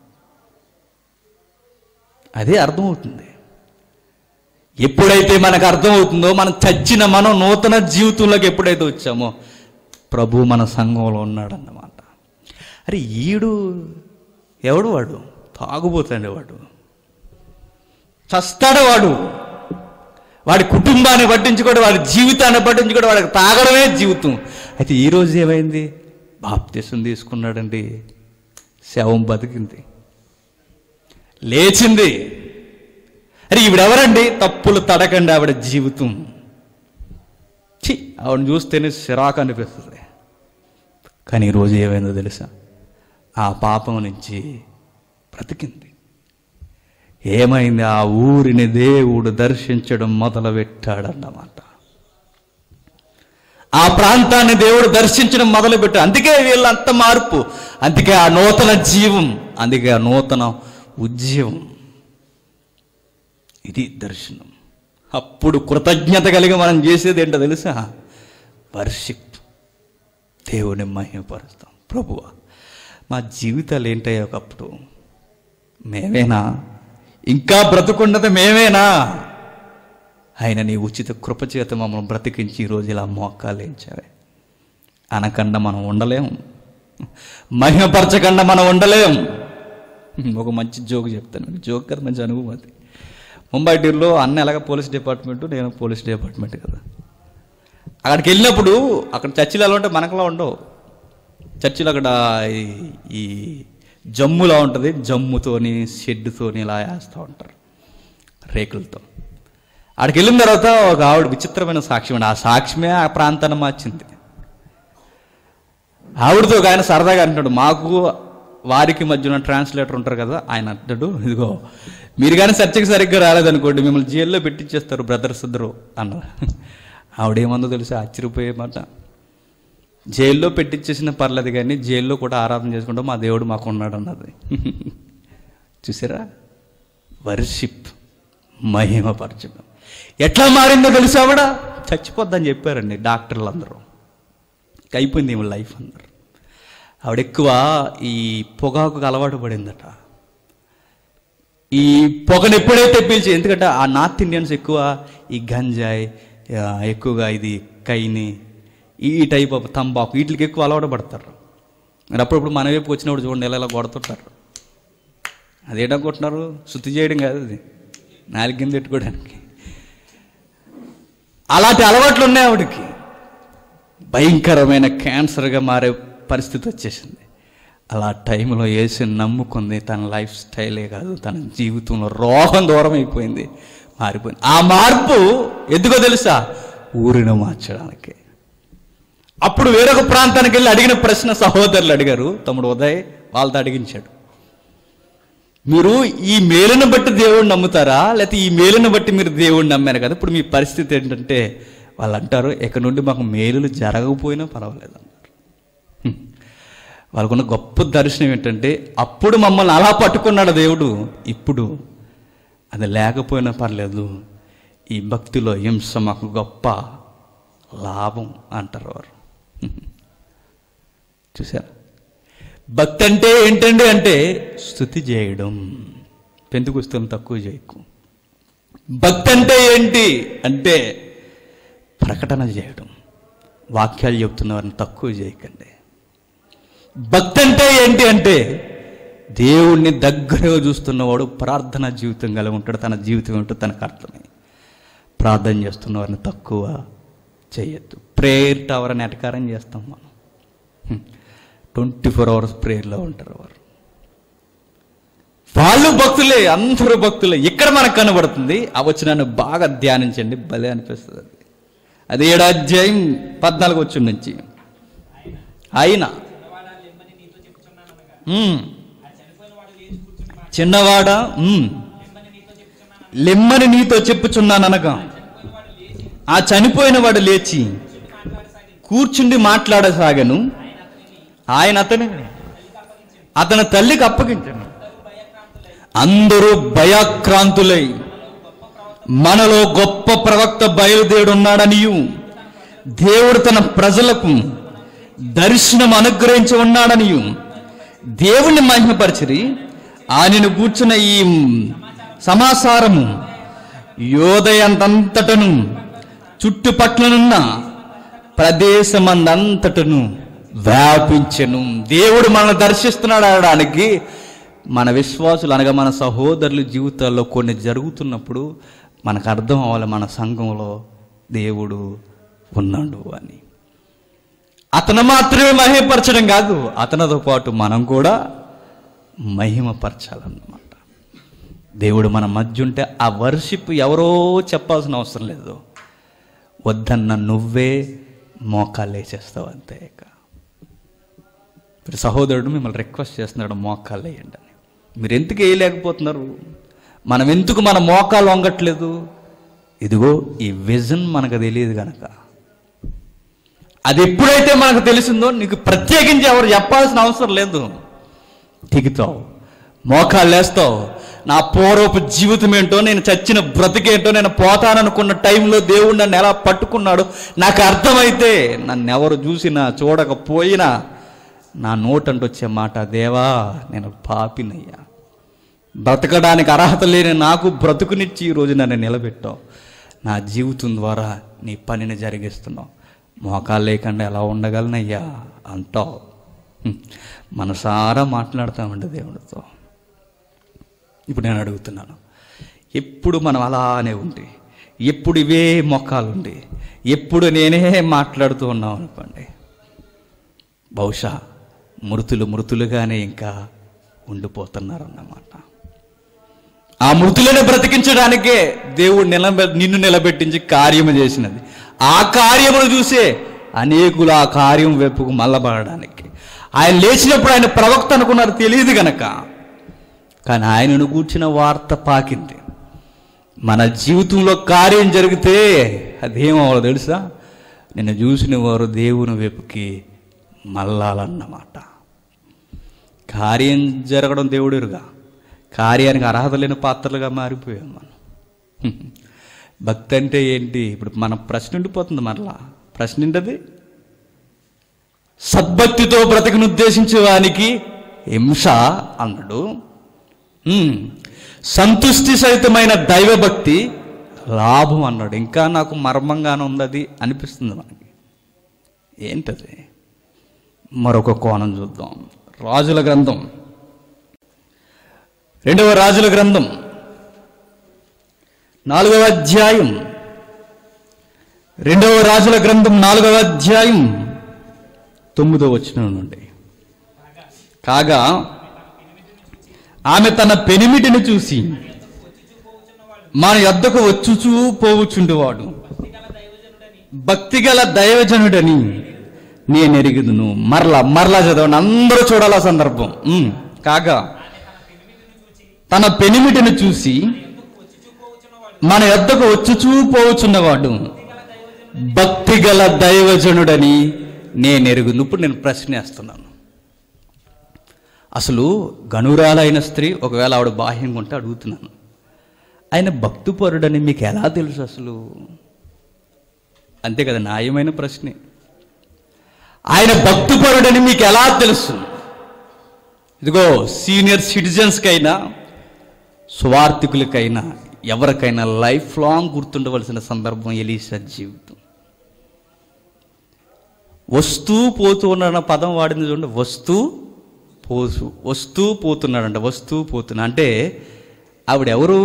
అదే అర్థమవుతుంది ఎప్పుడైతే మనకు అర్థమవుతుందో మనం చచ్చిన మనం నూతన జీవితంలోకి ఎప్పుడైతే వచ్చామో ప్రభు మన సంఘంలో ఉన్నాడన్నమాట అరే ఈడు ఎవడు వాడు తాగుబోతాడు వాడు చస్తాడు వాడు వాడి కుటుంబాన్ని పట్టించుకోవడం వాడి జీవితాన్ని పట్టించుకోవడం వాడికి తాగడమే జీవితం అయితే ఈ రోజు ఏమైంది బాప్తీసం తీసుకున్నాడండి శవం బతికింది లేచింది అరే ఈవిడెవరండి తప్పులు తడకండి ఆవిడ జీవితం చి ఆవిడని చూస్తేనే సిరాకు అనిపిస్తుంది కానీ ఈరోజు ఏమైందో తెలుసా ఆ పాపం నుంచి బ్రతికింది ఏమైంది ఆ ఊరిని దేవుడు దర్శించడం మొదలుపెట్టాడన్నమాట ఆ ప్రాంతాన్ని దేవుడు దర్శించడం మొదలుపెట్టాడు అందుకే వీళ్ళంత మార్పు అందుకే ఆ నూతన జీవం అందుకే ఆ నూతన ఉజ్జీవం ఇది దర్శనం అప్పుడు కృతజ్ఞత కలిగి మనం చేసేది ఏంటో తెలుసా వర్షిప్ దేవుని మహిమపరుస్తాం ప్రభువా మా జీవితాలు ఏంటయ్యా ఒకప్పుడు మేమేనా ఇంకా బ్రతుకున్నది మేమేనా ఆయన నీ ఉచిత కృపచేత మమ్మల్ని బ్రతికించి ఈరోజు ఇలా మోకాలేంచావే అనకుండా మనం ఉండలేం మహిమపరచకుండా మనం ఉండలేం ఒక మంచి జోక్ చెప్తాను మీకు జోక్ కదా మంచి అనుభవం అది ముంబై టీర్లో అన్న ఎలాగ పోలీస్ డిపార్ట్మెంట్ నేను పోలీస్ డిపార్ట్మెంట్ కదా అక్కడికి వెళ్ళినప్పుడు అక్కడ చర్చిలు ఎలా ఉంటే మనకులా ఉండవు చర్చిలో అక్కడ ఈ- ఈ జమ్ములా ఉంటుంది జమ్ముతోని షెడ్డుతోని ఇలా వేస్తూ ఉంటారు రేకులతో అక్కడికి వెళ్ళిన తర్వాత ఒక ఆవిడ విచిత్రమైన సాక్ష్యం అండి ఆ సాక్ష్యమే ఆ ప్రాంతాన్ని మార్చింది ఆవిడతో ఒక ఆయన సరదాగా అంటున్నాడు మాకు వారికి మధ్యన ట్రాన్స్లేటర్ ఉంటారు కదా ఆయన అంటాడు ఇదిగో మీరు కానీ చర్చకి సరిగ్గా రాలేదనుకోండి మిమ్మల్ని జైల్లో పెట్టించేస్తారు బ్రదర్స్ ఇద్దరు అన్నారు ఆవిడేమందో తెలిసి ఆశ్చర్యపోయే మాట జైల్లో పెట్టించేసిన పర్లేదు కానీ జైల్లో కూడా ఆరాధన చేసుకుంటాం మా దేవుడు మాకు ఉన్నాడు అన్నది చూసారా వర్షిప్ మహిమపరచడం ఎట్లా మారిందో తెలుసు ఆవిడ చచ్చిపోద్దని చెప్పారండి డాక్టర్లు అందరూ అయిపోయింది ఏమో లైఫ్ అందరు ఆవిడ ఎక్కువ ఈ పొగాకు అలవాటు పడిందట ఈ పొగను ఎప్పుడైతే పీల్చి ఎందుకంటే ఆ నార్త్ ఇండియన్స్ ఎక్కువ ఈ గంజాయి ఆ, ఎక్కువగా ఇది కైని ఈ టైప్ ఆఫ్ తంబాకు వీటికి ఎక్కువ అలవాటు పడతారు మరి అప్పుడప్పుడు మన వైపు వచ్చినప్పుడు చూడండి ఎలా ఎలా కొడుతుంటారు అదేటా కొట్టినారు శుద్ధి చేయడం కాదు అది నాలుగు కింద పెట్టుకోవడానికి అలాంటి అలవాట్లు ఉన్నాయి ఆవిడకి భయంకరమైన క్యాన్సర్గా మారే పరిస్థితి వచ్చేసింది అలా టైంలో వేసి నమ్ముకుంది తన లైఫ్ స్టైలే కాదు తన జీవితంలో రోగం దూరం అయిపోయింది మారిపోయింది ఆ మార్పు ఎందుకో తెలుసా ఊరిని మార్చడానికి అప్పుడు వేరొక ప్రాంతానికి వెళ్ళి అడిగిన ప్రశ్న సహోదరులు అడిగారు తమ్ముడు ఉదయ్ వాళ్ళతో అడిగించాడు మీరు ఈ మేలును బట్టి దేవుడిని నమ్ముతారా లేకపోతే ఈ మేలును బట్టి మీరు దేవుడిని నమ్మారు కదా ఇప్పుడు మీ పరిస్థితి ఏంటంటే వాళ్ళు అంటారు ఇక్కడ నుండి మాకు మేలులు జరగకపోయినా పర్వాలేదు అన్నారు హ్మ్. వాళ్ళకున్న గొప్ప దర్శనం ఏంటంటే అప్పుడు మమ్మల్ని అలా పట్టుకున్నాడు దేవుడు ఇప్పుడు అది లేకపోయినా పర్లేదు ఈ భక్తిలో హింస మాకు గొప్ప లాభం అంటారు వారు హ్మ్. చూసారా భక్తి అంటే ఏంటండి అంటే స్థుతి చేయడం పెందుకుస్తులను తక్కువ చేయకు భక్తి అంటే ఏంటి అంటే ప్రకటన చేయడం వాక్యాలు చెప్తున్న వారిని తక్కువ చేయకండి భక్తి అంటే ఏంటి అంటే దేవుణ్ణి దగ్గరగా చూస్తున్నవాడు ప్రార్థన జీవితం కలిగి ఉంటాడు తన జీవితం ఏంటో తనకు అర్థమై ప్రార్థన చేస్తున్న వారిని తక్కువ చేయొద్దు ప్రేయర్ టవర్ అని ఎటకారం చేస్తాం మనం ట్వంటీ ఫోర్ అవర్స్ ప్రేయర్లో ఉంటారు వారు వాళ్ళు భక్తులే అందరూ భక్తులే ఇక్కడ మనకు కనబడుతుంది ఆ వచనాన్ని బాగా ధ్యానించండి భలే అనిపిస్తుంది అది అది ఏడు అధ్యాయం పద్నాలుగు వచ్చి నుంచి ఆయన ఉమ్. చిన్నవాడా ఉమ్. లెమ్మని నీతో చెప్పుచున్నాననగా ఆ చనిపోయిన వాడు లేచి కూర్చుండి మాట్లాడసాగను ఆయన అతని అతని తల్లికి అప్పగించాను అందరూ భయాక్రాంతులై మనలో గొప్ప ప్రవక్త బయలుదేరున్నాడనియు దేవుడు తన ప్రజలకు దర్శనం అనుగ్రహించి ఉన్నాడనియు దేవుణ్ణి మహిమపరిచిరి ఆయనను కూర్చున్న ఈ సమాచారము యోదయంతంతటను చుట్టుపట్లనున్న ప్రదేశమందంతటను వ్యాపించెను దేవుడు మనల్ని దర్శిస్తున్నాడు అనడానికి మన విశ్వాసులు అనగా మన సహోదరుల జీవితాల్లో కొన్ని జరుగుతున్నప్పుడు మనకు అర్థం అవ్వాలి మన సంఘంలో దేవుడు ఉన్నాడు అని అతను మాత్రమే మహిమపరచడం కాదు అతనితో పాటు మనం కూడా మహిమపరచాలన్నమాట దేవుడు మన మధ్య ఉంటే ఆ వర్షిప్ ఎవరో చెప్పాల్సిన అవసరం లేదు వద్దన్న నువ్వే మోకాలు వేసేస్తావు అంతే ఇక ఇప్పుడు సహోదరుడు మిమ్మల్ని రిక్వెస్ట్ చేస్తున్నాడు మోకాలు వేయండి అని మీరు ఎందుకు వేయలేకపోతున్నారు మనం ఎందుకు మన మోకాలు వంగట్లేదు ఇదిగో ఈ విజన్ మనకు తెలియదు కనుక అది ఎప్పుడైతే మనకు తెలిసిందో నీకు ప్రత్యేకించి ఎవరు చెప్పాల్సిన అవసరం లేదు దిగుతావు మోకాళ్ళు వేస్తావు నా పూర్వపు జీవితం ఏంటో నేను చచ్చిన బ్రతికేంటో నేను పోతాననుకున్న టైంలో దేవుడు నన్ను ఎలా పట్టుకున్నాడు నాకు అర్థమైతే నన్ను ఎవరు చూసినా చూడకపోయినా నా నోటంటూ వచ్చే మాట దేవా నేను పాపినయ్యా బ్రతకడానికి అర్హత లేని నాకు బ్రతుకునిచ్చి ఈరోజు నన్ను నిలబెట్టావు నా జీవితం ద్వారా నీ పనిని జరిగిస్తున్నావు మోకాలు లేకుండా ఎలా ఉండగలనయ్యా అంటావు హ్మ్. మనసారా మాట్లాడతామండి దేవుడితో ఇప్పుడు నేను అడుగుతున్నాను ఎప్పుడు మనం అలానే ఉండి ఎప్పుడు ఇవే మొక్కలు ఉండి ఎప్పుడు నేనే మాట్లాడుతూ ఉన్నాం అనుకోండి బహుశా మృతులు మృతులుగానే ఇంకా ఉండిపోతున్నారన్నమాట ఆ మృతులను బ్రతికించడానికే దేవుడు నిలబె నిన్ను నిలబెట్టించి కార్యము చేసినది ఆ కార్యమును చూసే అనేకులు ఆ కార్యం వైపుకు మల్లబడడానికి ఆయన లేచినప్పుడు ఆయన ప్రవక్త అనుకున్నారు తెలియదు గనక కానీ ఆయనను కూర్చిన వార్త పాకింది మన జీవితంలో కార్యం జరిగితే అదేమవ్వాలి తెలుసా నిన్ను చూసిన వారు దేవుని వైపుకి మల్లాలన్నమాట కార్యం జరగడం దేవుడురుగా కార్యానికి అర్హత లేని పాత్రలుగా మారిపోయాం మనం భక్తి అంటే ఏంటి ఇప్పుడు మన ప్రశ్న ఉండిపోతుంది మరలా ప్రశ్న ఏంటది సద్భక్తితో బ్రతకను ఉద్దేశించే వానికి హింస అన్నాడు ఉమ్, సంతుష్టి సహితమైన దైవభక్తి లాభం అన్నాడు ఇంకా నాకు మర్మంగానే ఉంది అది అనిపిస్తుంది మనకి ఏంటది మరొక కోణం చూద్దాం రాజుల గ్రంథం రెండవ రాజుల గ్రంథం నాలుగవ అధ్యాయం రెండవ రాజుల గ్రంథం నాలుగవ అధ్యాయం తొమ్మిదవ వచనం నుండి కాగా ఆమె తన పెనిమిటిని చూసి మన యొద్దకు వచ్చుచూ పోవుచుండువాడు భక్తిగల దైవజనుడని నేను ఎరుగుదును మరలా మరలా చదవండి అందరూ చూడాలి ఆ సందర్భం ఉమ్, కాగా తన పెనిమిటిని చూసి మన యొద్దకు వచ్చుచూ పోవుచున్నవాడు భక్తిగల దైవజనుడని నేను ఎరుగును ఇప్పుడు నేను ప్రశ్నేస్తున్నాను అసలు గనురాలైన స్త్రీ ఒకవేళ ఆవిడ బాహ్యంగా ఉంటే అడుగుతున్నాను ఆయన భక్తిపరుడని మీకు ఎలా తెలుసు అసలు అంతే కదా న్యాయమైన ప్రశ్నే ఆయన భక్తిపరుడని మీకు ఎలా తెలుసు ఇదిగో సీనియర్ సిటిజన్స్కైనా స్వార్థికులకైనా ఎవరికైనా లైఫ్ లాంగ్ గుర్తుండవలసిన సందర్భం ఎలీసా జీవితం వస్తూ పోతూ ఉన్నాడన్న పదం వాడింది చూడండి వస్తూ పోసు వస్తూ పోతున్నాడంట వస్తూ పోతున్నా అంటే ఆవిడెవరు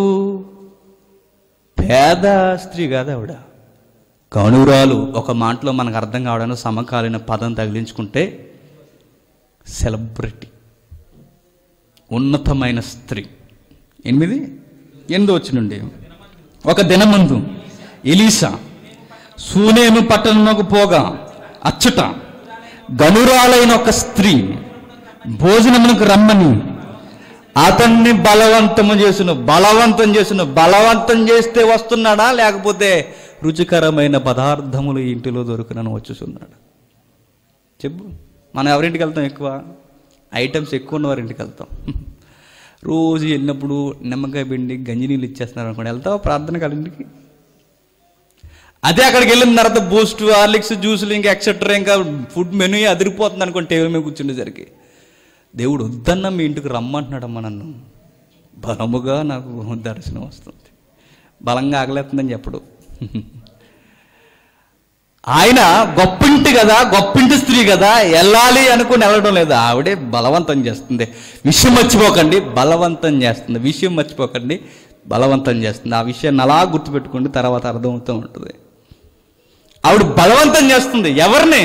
పేద స్త్రీ కాదు ఆవిడ కణురాలు ఒక మాటలో మనకు అర్థం కావడానికి సమకాలీన పదం తగిలించుకుంటే సెలబ్రిటీ ఉన్నతమైన స్త్రీ ఎనిమిది ఎనిమిది వచ్చినుండి ఒక దినమందు ఎలీసా సూనేను పట్టణమునకు పోగా అచ్చుట గనురాలైన ఒక స్త్రీ భోజనమునకు రమ్మని అతన్ని బలవంతము చేసిన బలవంతం చేసిన బలవంతం చేస్తే వస్తున్నాడా లేకపోతే రుచికరమైన పదార్థములు ఇంటిలో దొరికినని వచ్చుచున్నాడు చెప్పు మనం ఎవరింటికి వెళ్తాం ఎక్కువ ఐటమ్స్ ఎక్కువ ఉన్న వారింటికి వెళ్తాం రోజు వెళ్ళినప్పుడు నిమ్మకాయ పిండి గంజి నీళ్ళు ఇచ్చేస్తున్నారు అనుకోండి వెళ్తావా ప్రార్థన కాలింటికి అదే అక్కడికి వెళ్ళిన తర్వాత బూస్ట్ హార్లిక్స్ జ్యూసులు ఇంకా ఎక్సెట్రా ఇంకా ఫుడ్ మెనూ అదిరిపోతుంది అనుకోండి టేబుల్ మీద కూర్చుండేసరికి దేవుడు వద్దన్న మీ ఇంటికి రమ్మంటున్నాడమ్మా నన్ను బలముగా నాకు దర్శనం వస్తుంది బలంగా ఆగలేస్తుందని చెప్పడు ఆయన గొప్పింటి కదా గొప్పింటి స్త్రీ కదా వెళ్ళాలి అనుకుని వెళ్ళడం లేదు ఆవిడే బలవంతం చేస్తుంది విషయం మర్చిపోకండి బలవంతం చేస్తుంది విషయం మర్చిపోకండి బలవంతం చేస్తుంది ఆ విషయాన్ని అలా గుర్తుపెట్టుకోండి తర్వాత అర్థమవుతూ ఉంటుంది ఆవిడ బలవంతం చేస్తుంది ఎవరిని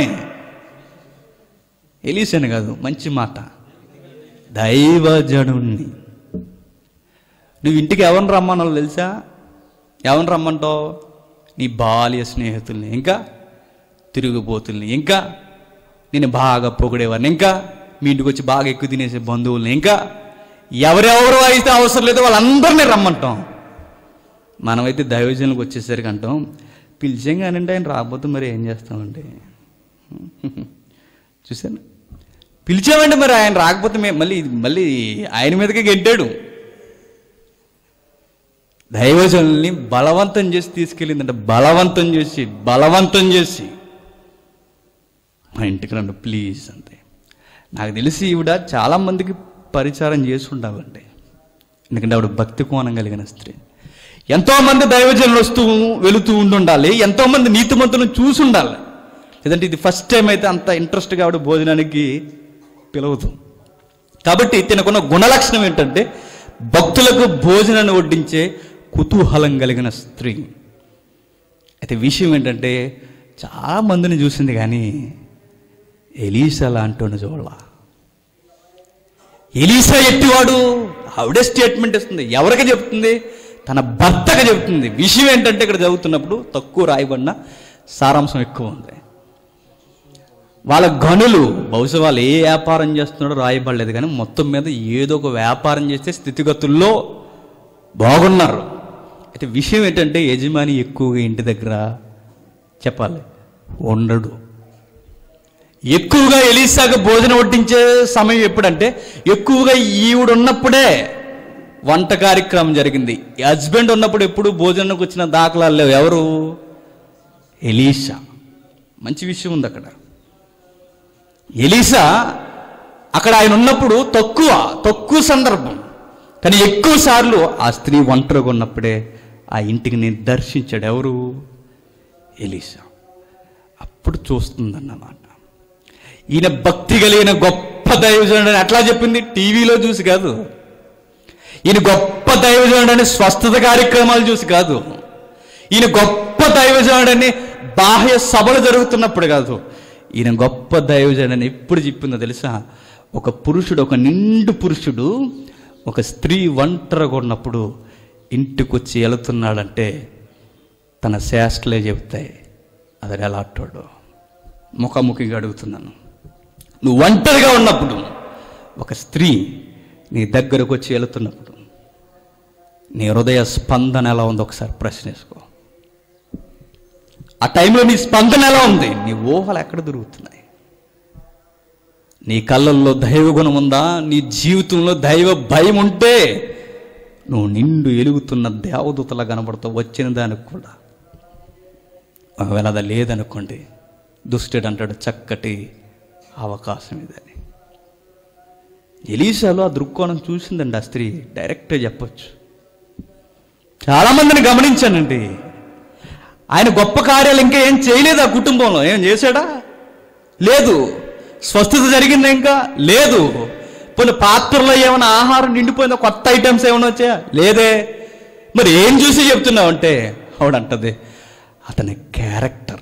ఎలీసని కాదు మంచి మాట దైవజనుణ్ణి నువ్వు ఇంటికి ఎవరిని రమ్మన్నావు తెలుసా ఎవరిని రమ్మంటావు నీ బాల్య స్నేహితుల్ని ఇంకా తిరుగుబోతుల్ని ఇంకా నేను బాగా పొగిడేవాడిని ఇంకా మీ ఇంటికి వచ్చి బాగా ఎక్కువ తినేసే బంధువుల్ని ఇంకా ఎవరెవరు అయితే అవసరం లేదో వాళ్ళందరినీ రమ్మంటాం మనమైతే దైవజనులకు వచ్చేసరికి అంటాం పిలిచాం కానండి ఆయన రాకపోతే మరి ఏం చేస్తామండి చూసాను పిలిచామండి మరి ఆయన రాకపోతే మేము మళ్ళీ మళ్ళీ ఆయన మీదకే గెంటాడు దైవజనుల్ని బలవంతం చేసి తీసుకెళ్ళిందంట బలవంతం చేసి బలవంతం చేసి మా ఇంటికి రండి ప్లీజ్ అంతే నాకు తెలిసి ఈవిడ చాలామందికి పరిచారం చేసి ఉండాలండి ఎందుకంటే ఆవిడ భక్తి కోణం కలిగిన స్త్రీ ఎంతోమంది దైవజనులు వస్తూ వెళుతూ ఉండాలి ఎంతోమంది నీతిమంతులను చూసి ఉండాలి లేదంటే ఇది ఫస్ట్ టైం అయితే అంత ఇంట్రెస్ట్గా ఆవిడ భోజనానికి పిలవదు కాబట్టి తినకున్న గుణలక్షణం ఏంటంటే భక్తులకు భోజనాన్ని వడ్డించే కుతూహలం కలిగిన స్త్రీ అయితే విషయం ఏంటంటే చాలా మందిని చూసింది కానీ ఎలీసా లాంటి చూడాల ఎలీసా ఎట్టివాడు ఆవిడే స్టేట్మెంట్ ఇస్తుంది ఎవరికి చెప్తుంది తన భర్తగా చెప్తుంది విషయం ఏంటంటే ఇక్కడ చదువుతున్నప్పుడు తక్కువ రాయబడిన సారాంశం ఎక్కువ ఉంది వాళ్ళ గనులు బహుశా వాళ్ళు ఏ వ్యాపారం చేస్తున్నాడో రాయబడలేదు కానీ మొత్తం మీద ఏదో ఒక వ్యాపారం చేస్తే స్థితిగతుల్లో బాగున్నారు అయితే విషయం ఏంటంటే యజమాని ఎక్కువగా ఇంటి దగ్గర చెప్పాలి ఉండడు ఎక్కువగా ఎలీసాగా భోజనం వడ్డించే సమయం ఎప్పుడంటే ఎక్కువగా ఈవిడ ఉన్నప్పుడే వంట కార్యక్రమం జరిగింది హస్బెండ్ ఉన్నప్పుడు ఎప్పుడు భోజనానికి వచ్చిన దాఖలాలు లేవు ఎవరు ఎలీషా మంచి విషయం ఉంది అక్కడ ఎలీసా అక్కడ ఆయన ఉన్నప్పుడు తక్కువ తక్కువ సందర్భం కానీ ఎక్కువ సార్లు ఆ స్త్రీ ఒంటరిగా ఉన్నప్పుడే ఆ ఇంటికి నేను దర్శించాడు ఎవరు ఎలీసా అప్పుడు చూస్తుందన్నమాట ఈయన భక్తి కలిగిన గొప్ప దైవజనుడు అని అట్లా చెప్పింది టీవీలో చూసి కాదు ఈయన గొప్ప దైవజనుడని స్వస్థత కార్యక్రమాలు చూసి కాదు ఈయన గొప్ప దైవజనుడని బాహ్య సభలు జరుగుతున్నప్పుడు కాదు ఈయన గొప్ప దైవజనుడని ఎప్పుడు చెప్పిందో తెలుసా ఒక పురుషుడు ఒక నిండు పురుషుడు ఒక స్త్రీ ఒంటరిగా ఉన్నప్పుడు ఇంటికి వచ్చి వెళుతున్నాడంటే తన శాస్త్రలే చెబుతాయి అతడు ఎలా అట్టాడు ముఖాముఖిగా అడుగుతున్నాను నువ్వు ఒంటరిగా ఉన్నప్పుడు ఒక స్త్రీ నీ దగ్గరకు వచ్చి వెళుతున్నప్పుడు నీ హృదయ స్పందన ఎలా ఉందో ఒకసారి ప్రశ్నించుకో ఆ టైంలో నీ స్పందన ఎలా ఉంది నీ ఊహలు ఎక్కడ దొరుకుతున్నాయి నీ కళ్ళల్లో దైవ గుణం ఉందా నీ జీవితంలో దైవ భయం ఉంటే నువ్వు నిండు ఎలుగుతున్న దేవదూతలా కనబడతావు వచ్చిన దానికి కూడా ఒకవేళ అది లేదనుకోండి దుష్టుడు అంటాడు చక్కటి అవకాశం ఇదని ఎలీసాలో ఆ దృక్కోణం చూసిందండి ఆ స్త్రీ డైరెక్ట్గా చెప్పొచ్చు చాలామందిని గమనించానండి ఆయన గొప్ప కార్యాలు ఇంకా ఏం చేయలేదు ఆ కుటుంబంలో ఏం చేశాడా లేదు స్వస్థత జరిగిందా ఇంకా లేదు కొన్ని పాత్రలో ఏమైనా ఆహారం నిండిపోయిందో కొత్త ఐటమ్స్ ఏమైనా వచ్చాయా లేదే మరి ఏం చూసి చెప్తున్నావు అంటే ఆవిడంటది అతని క్యారెక్టర్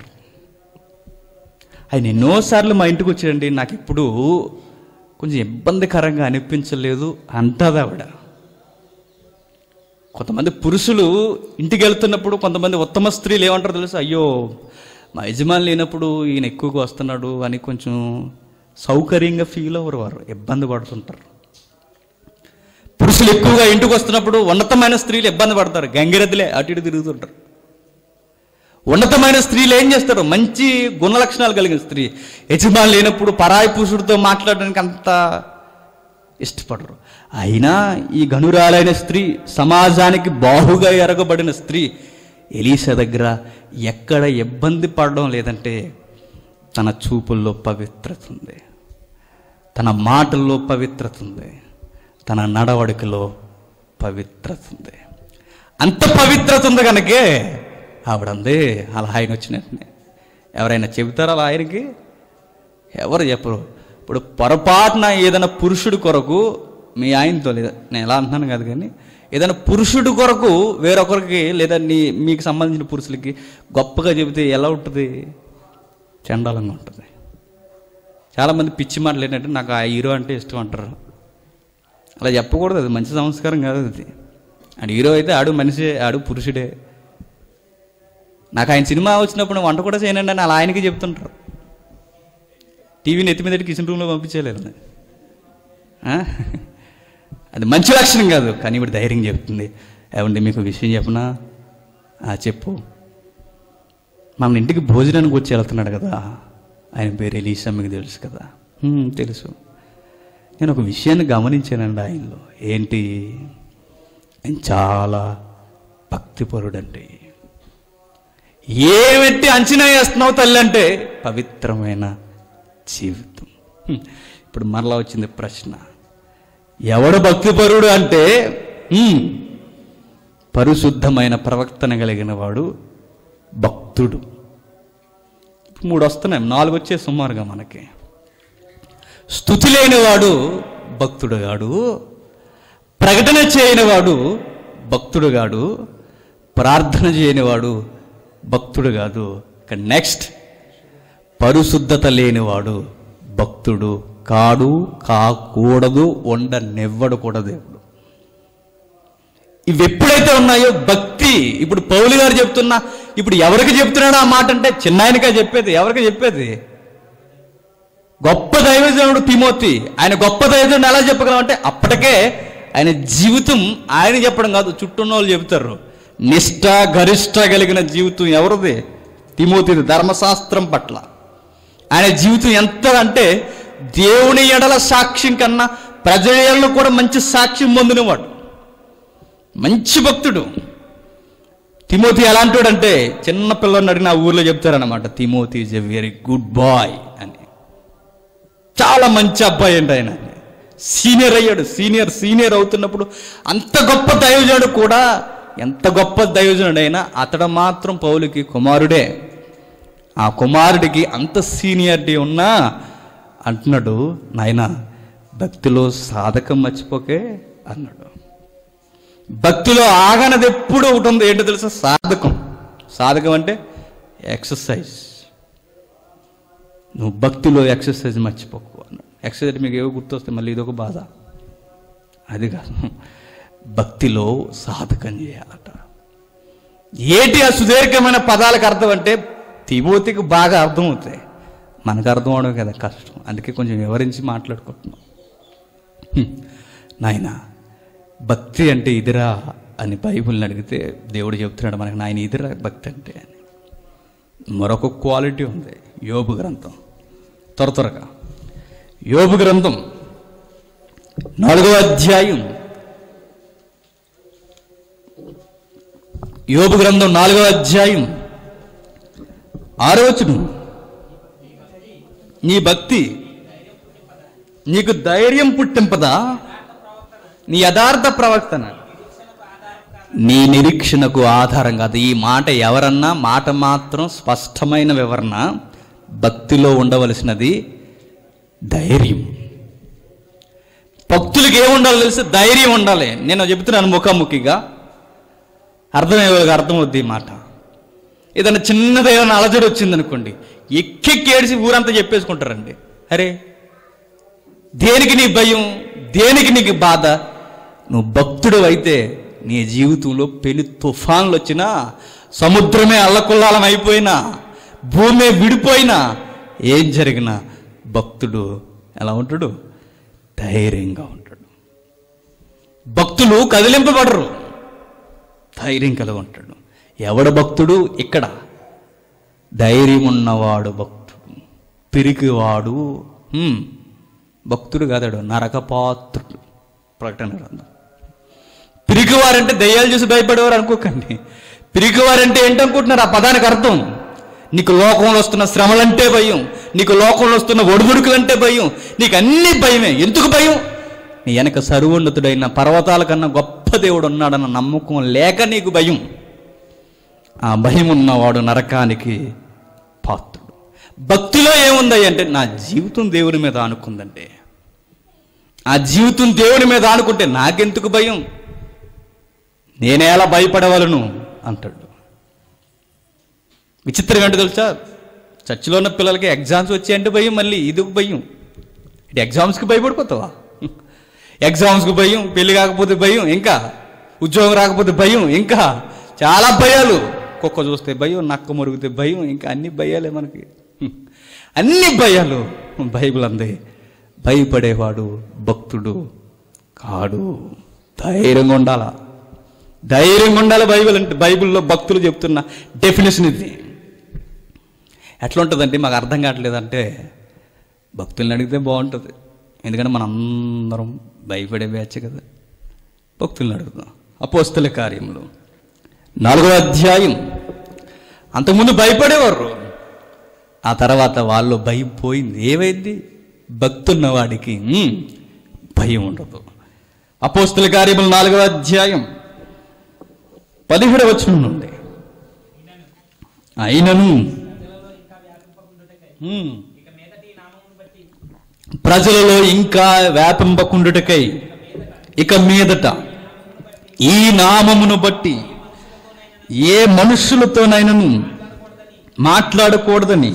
ఆయన ఎన్నోసార్లు మా ఇంటికి వచ్చాడండి నాకు ఇప్పుడు కొంచెం ఇబ్బందికరంగా అనిపించలేదు అంటది ఆవిడ కొంతమంది పురుషులు ఇంటికి వెళ్తున్నప్పుడు కొంతమంది ఉత్తమ స్త్రీలు ఏమంటారు తెలుసు అయ్యో మా యజమాని లేనప్పుడు ఈయన ఎక్కువగా వస్తున్నాడు అని కొంచెం సౌకర్యంగా ఫీల్ అవ్వరు వారు ఇబ్బంది పడుతుంటారు పురుషులు ఎక్కువగా ఇంటికి వస్తున్నప్పుడు ఉన్నతమైన స్త్రీలు ఇబ్బంది పడతారు గంగిరెద్దులే అటు ఇటు తిరుగుతుంటారు ఉన్నతమైన స్త్రీలు ఏం చేస్తారు మంచి గుణ లక్షణాలు కలిగిన స్త్రీ యజమాని లేనప్పుడు పరాయి పురుషుడితో మాట్లాడడానికి అంత ఇష్టపడరు అయినా ఈ గనురాలైన స్త్రీ సమాజానికి బాహుగా ఎరగబడిన స్త్రీ ఎలీసా దగ్గర ఎక్కడ ఇబ్బంది పడడం లేదంటే తన చూపుల్లో పవిత్రత ఉంది తన మాటల్లో పవిత్రత ఉంది తన నడవడికలో పవిత్రత ఉంది అంత పవిత్రత ఉంది కనుకే ఆవిడంది అలా ఆయన వచ్చిన వెంటనే ఎవరైనా చెబుతారా అలా ఆయనకి ఎవరు చెప్పరు ఇప్పుడు పొరపాటున ఏదైనా పురుషుడి కొరకు మీ ఆయనతో లేదా నేను ఎలా అంటున్నాను కాదు కానీ ఏదైనా పురుషుడి కొరకు వేరొకరికి లేదా నీ మీకు సంబంధించిన పురుషులకి గొప్పగా చెబితే ఎలా ఉంటుంది చండాలంగా ఉంటుంది చాలామంది పిచ్చి మాటలు ఏంటంటే నాకు ఆ హీరో అంటే ఇష్టం అంటారు అలా చెప్పకూడదు అది మంచి సంస్కారం కాదు అది ఆడు హీరో అయితే ఆడు మనిషి ఆడు పురుషుడే నాకు ఆయన సినిమా వచ్చినప్పుడు వంట కూడా చేయనండి అని అలా ఆయనకి చెప్తుంటారు టీవీని ఎత్తి మీద కిచెన్ రూమ్లో పంపించేయలేరు ఆ? అది మంచి లక్షణం కాదు కానీ ఇప్పుడు ధైర్యం చెప్తుంది ఏమండి మీకు విషయం చెప్పనా ఆ, చెప్పు మన ఇంటికి భోజనానికి వచ్చి వెళ్తున్నాడు కదా ఆయన పేరు ఎలీసా మీకు తెలుసు కదా "హ్మ్, తెలుసు నేను ఒక విషయాన్ని గమనించానండి ఆయనలో ఏంటి ఆయన చాలా భక్తిపరుడండి ఏమిటి అంచనా వేస్తున్నావు తల్లి అంటే పవిత్రమైన జీవితం హ్మ్. ఇప్పుడు మరలా వచ్చింది ప్రశ్న ఎవడు భక్తిపరుడు అంటే హ్మ్, పరిశుద్ధమైన ప్రవర్తన కలిగిన వాడు భక్తుడు ఇప్పుడు మూడు వస్తున్నాయి నాలుగు వచ్చే సుమారుగా మనకి స్థుతి లేనివాడు భక్తుడు గాడు ప్రకటన చేయనివాడు భక్తుడు గాడు ప్రార్థన చేయనివాడు భక్తుడు కాదు ఇక నెక్స్ట్ పరిశుద్ధత లేనివాడు భక్తుడు కాడు కాకూడదు ఉండనివ్వడు కూడా దేవుడు ఇవి ఎప్పుడైతే ఉన్నాయో భక్తి ఇప్పుడు పౌలు గారు చెప్తున్నా ఇప్పుడు ఎవరికి చెప్తున్నాడు ఆ మాట అంటే చిన్నాయనగా చెప్పేది ఎవరికి చెప్పేది గొప్ప దైవజనుడు తిమోతి ఆయన గొప్ప దైవజనుడు ఎలా చెప్పగలం అంటే అప్పటికే ఆయన జీవితం ఆయన చెప్పడం కాదు చుట్టూన్న వాళ్ళు చెబుతారు నిష్ఠ గరిష్ట కలిగిన జీవితం ఎవరిది తిమోతిది ధర్మశాస్త్రం పట్ల ఆయన జీవితం ఎంత అంటే దేవుని ఎడల సాక్ష్యం కన్నా ప్రజల ఎడల కూడా మంచి సాక్ష్యం పొందినవాడు మంచి భక్తుడు తిమోతి ఎలాంటివాడంటే చిన్న పిల్లడిని అడిగిన ఆ ఊర్లో చెప్తారనమాట Timothy is a very good boy అని చాలా మంచి అబ్బాయి అండి ఆయన సీనియర్ అయ్యాడు సీనియర్ సీనియర్ అవుతున్నప్పుడు అంత గొప్ప దైవజనుడు కూడా ఎంత గొప్ప దైవజనుడు అయినా అతడు మాత్రం పౌలుకి కుమారుడే ఆ కుమారుడికి అంత సీనియారిటీ ఉన్నా అంటున్నాడు నాయన భక్తిలో సాధకం మర్చిపోకే అన్నాడు భక్తిలో ఆగనది ఎప్పుడు ఒకటి ఉంది ఏంటో తెలుసా సాధకం సాధకం అంటే ఎక్సర్సైజ్ నువ్వు భక్తిలో ఎక్సర్సైజ్ మర్చిపోకు అన్నాడు ఎక్సర్సైజ్ మీకు ఏవో గుర్తొస్తే మళ్ళీ ఇదొక బాధ అది కాదు భక్తిలో సాధకం చేయాలట ఏటి ఆ సుదీర్ఘమైన పదాలకు అర్థం అంటే తిమోతికి బాగా అర్థం అవుతాయి మనకు అర్థం అవడం కదా కష్టం అందుకే కొంచెం వివరించి మాట్లాడుకుంటున్నాం హ్మ్. నాయన భక్తి అంటే ఇదిరా అని బైబిల్ని అడిగితే దేవుడు చెప్తున్నాడు మనకి నాయన ఇదిరా భక్తి అంటే అని మరొక క్వాలిటీ ఉంది యోబు గ్రంథం త్వర త్వరగా యోబు గ్రంథం నాలుగవ అధ్యాయం యోబు గ్రంథం నాలుగవ అధ్యాయం ఆరోచనం నీ భక్తి నీకు ధైర్యం పుట్టింపదా నీ యథార్థ ప్రవర్తన నీ నిరీక్షణకు ఆధారం కాదు ఈ మాట ఎవరన్నా మాట మాత్రం స్పష్టమైన వివరణ భక్తిలో ఉండవలసినది ధైర్యం భక్తులకి ఏముండాలి తెలిసి ధైర్యం ఉండాలి నేను చెప్తున్నాను ముఖాముఖిగా అర్థమయ్యే వాళ్ళకి అర్థమవుద్ది ఈ మాట ఏదైనా చిన్నది ఏదైనా అలజడి వచ్చింది అనుకోండి ఎక్కెక్కి ఏడిసి ఊరంతా చెప్పేసుకుంటారండి అరే దేనికి నీ భయం దేనికి నీకు బాధ నువ్వు భక్తుడు అయితే నీ జీవితంలో పెను తుఫాన్లు వచ్చినా సముద్రమే అల్లకుల్లాలం అయిపోయినా భూమి విడిపోయినా ఏం జరిగినా భక్తుడు ఎలా ఉంటాడు ధైర్యంగా ఉంటాడు భక్తులు కదిలింపబడరు ధైర్యం కలిగి ఉంటాడు ఎవడు భక్తుడు ఇక్కడ ధైర్యం ఉన్నవాడు భక్తుడు పిరికివాడు హ్మ్, భక్తుడు కాదాడు నరకపాత్రుడు ప్రకటన గ్రంథం పిరికివారంటే దయ్యాలు చూసి భయపడేవారు అనుకోకండి పిరికివారంటే ఏంటనుకుంటున్నారు ఆ పదానికి అర్థం నీకు లోకంలో వస్తున్న శ్రమలంటే భయం నీకు లోకంలో వస్తున్న ఒడుగుడుకులంటే భయం నీకు అన్ని భయమే ఎందుకు భయం నీ వెనక సర్వోన్నతుడైన పర్వతాల కన్నా గొప్ప దేవుడు ఉన్నాడన్న నమ్మకం లేక నీకు భయం ఆ భయం ఉన్నవాడు నరకానికి పాత్రుడు భక్తిలో ఏముంది అంటే నా జీవితం దేవుని మీద ఆనుకుందండి ఆ జీవితం దేవుని మీద ఆనుకుంటే నాకెందుకు భయం నేనేలా భయపడవలను అంటాడు విచిత్రం ఏంటో తెలుసా చర్చిలో ఉన్న పిల్లలకి ఎగ్జామ్స్ వచ్చాయంటే భయం మళ్ళీ ఇది ఒక భయం ఇటు ఎగ్జామ్స్కి భయపడిపోతావా ఎగ్జామ్స్కి భయం పెళ్లి కాకపోతే భయం ఇంకా ఉద్యోగం రాకపోతే భయం ఇంకా చాలా భయాలు కుక్క చూస్తే భయం నక్క మురిగితే భయం ఇంకా అన్ని భయాలే మనకి అన్ని భయాలు బైబిల్ అంది భయపడేవాడు భక్తుడు కాడు ధైర్యంగా ఉండాలా ధైర్యంగా ఉండాలి బైబిల్ అంటే బైబిల్లో భక్తులు చెప్తున్న డెఫినేషన్ ఇది ఎట్లా ఉంటుందంటే మాకు అర్థం కావట్లేదంటే భక్తుల్ని అడిగితే బాగుంటుంది ఎందుకంటే మనం అందరం భయపడే బ్యాచ్ కదా భక్తుల్ని అడుగుదాం అపోస్తుల కార్యములు నాలుగో అధ్యాయం అంతకుముందు భయపడేవారు ఆ తర్వాత వాళ్ళు భయం పోయింది ఏమైంది భక్తున్న వాడికి ఉమ్, భయం ఉండదు అపోస్తుల కార్యములు నాలుగవ అధ్యాయం పదిహేడు వచనం నుండి అయినను ఉమ్, ప్రజలలో ఇంకా వ్యాపింపకుండుటకై ఇక మీదట ఈ నామమును బట్టి ఏ మనుషులతోనైనను మాట్లాడకూడదని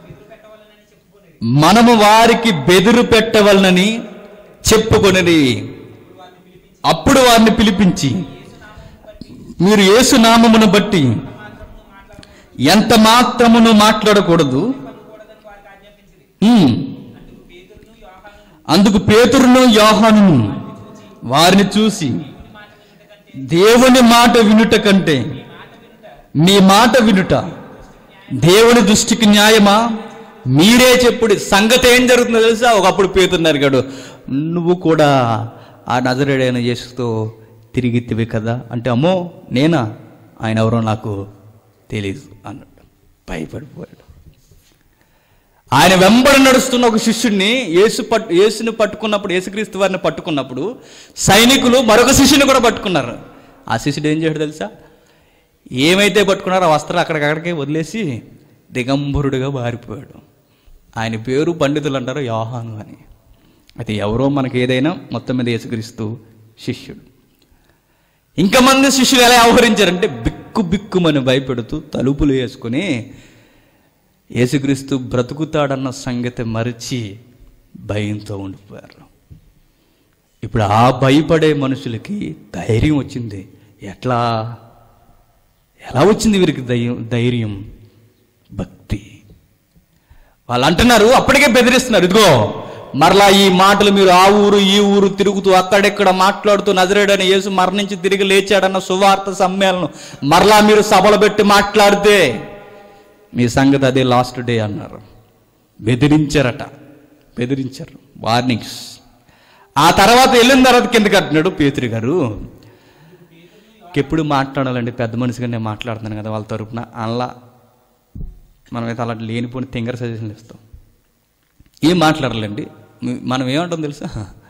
మనము వారికి బెదిరి పెట్టవలనని చెప్పుకొనిది అప్పుడు వారిని పిలిపించి మీరు యేసు నామమును బట్టి ఎంత మాత్రమును మాట్లాడకూడదు ఉమ్. అందుకు పేతురును యోహానును వారిని చూసి దేవుని మాట వినుట కంటే మీ మాట వినుట దేవుని దృష్టికి న్యాయమా మీరే చెప్పుడు సంగతి ఏం జరుగుతుందో తెలుసా ఒకప్పుడు పేతురు నరిగాడు నువ్వు కూడా ఆ నజరేడైన యేసుతో తిరిగితివి కదా అంటే అమ్మో నేనా ఆయన ఎవరో నాకు తెలీదు అన్నాడు భయపడిపోయాడు ఆయన వెంబడి నడుస్తున్న ఒక శిష్యుడిని యేసు పట్టు యేసుని పట్టుకున్నప్పుడు యేసుక్రీస్తు వారిని పట్టుకున్నప్పుడు సైనికులు మరొక శిష్యుని కూడా పట్టుకున్నారు ఆ శిష్యుడు ఏం చేయడు తెలుసా ఏమైతే పట్టుకున్నారో ఆ వస్త్రాలు అక్కడికక్కడికే వదిలేసి దిగంబరుడుగా మారిపోయాడు ఆయన పేరు పండితులు అంటారు యోహాను అని అయితే ఎవరో మనకి ఏదైనా మొత్తం మీద యేసుక్రీస్తు శిష్యుడు ఇంకా మంది శిష్యులు ఎలా వ్యవహరించారంటే బిక్కు బిక్కుమని భయపెడుతూ తలుపులు వేసుకుని యేసుక్రీస్తు బ్రతుకుతాడన్న సంగతి మరిచి భయంతో ఉండిపోయారు ఇప్పుడు ఆ భయపడే మనుషులకి ధైర్యం వచ్చింది ఎట్లా ఎలా వచ్చింది వీరికి ధైర్యం ధైర్యం భక్తి వాళ్ళు అంటున్నారు అప్పటికే బెదిరిస్తున్నారు ఇదిగో మరలా ఈ మాటలు మీరు ఆ ఊరు ఈ ఊరు తిరుగుతూ అక్కడెక్కడ మాట్లాడుతూ నజరేడని యేసు మరణించి తిరిగి లేచాడన్న సువార్త సమ్మేళనం మరలా మీరు సభలు పెట్టి మాట్లాడితే మీ సంగతి అదే లాస్ట్ డే అన్నారు బెదిరించారట బెదిరించారు వార్నింగ్స్ ఆ తర్వాత వెళ్ళిన తర్వాత కిందకి అంటున్నాడు పేతురి గారు ఎప్పుడు మాట్లాడాలండి పెద్ద మనిషిగా నేను మాట్లాడుతున్నాను కదా వాళ్ళ తరపున అలా మనమైతే అలా లేనిపోని తింగర సజెషన్లు ఇస్తాం ఏం మాట్లాడాలండి మీ- మనం ఏమంటాం తెలుసా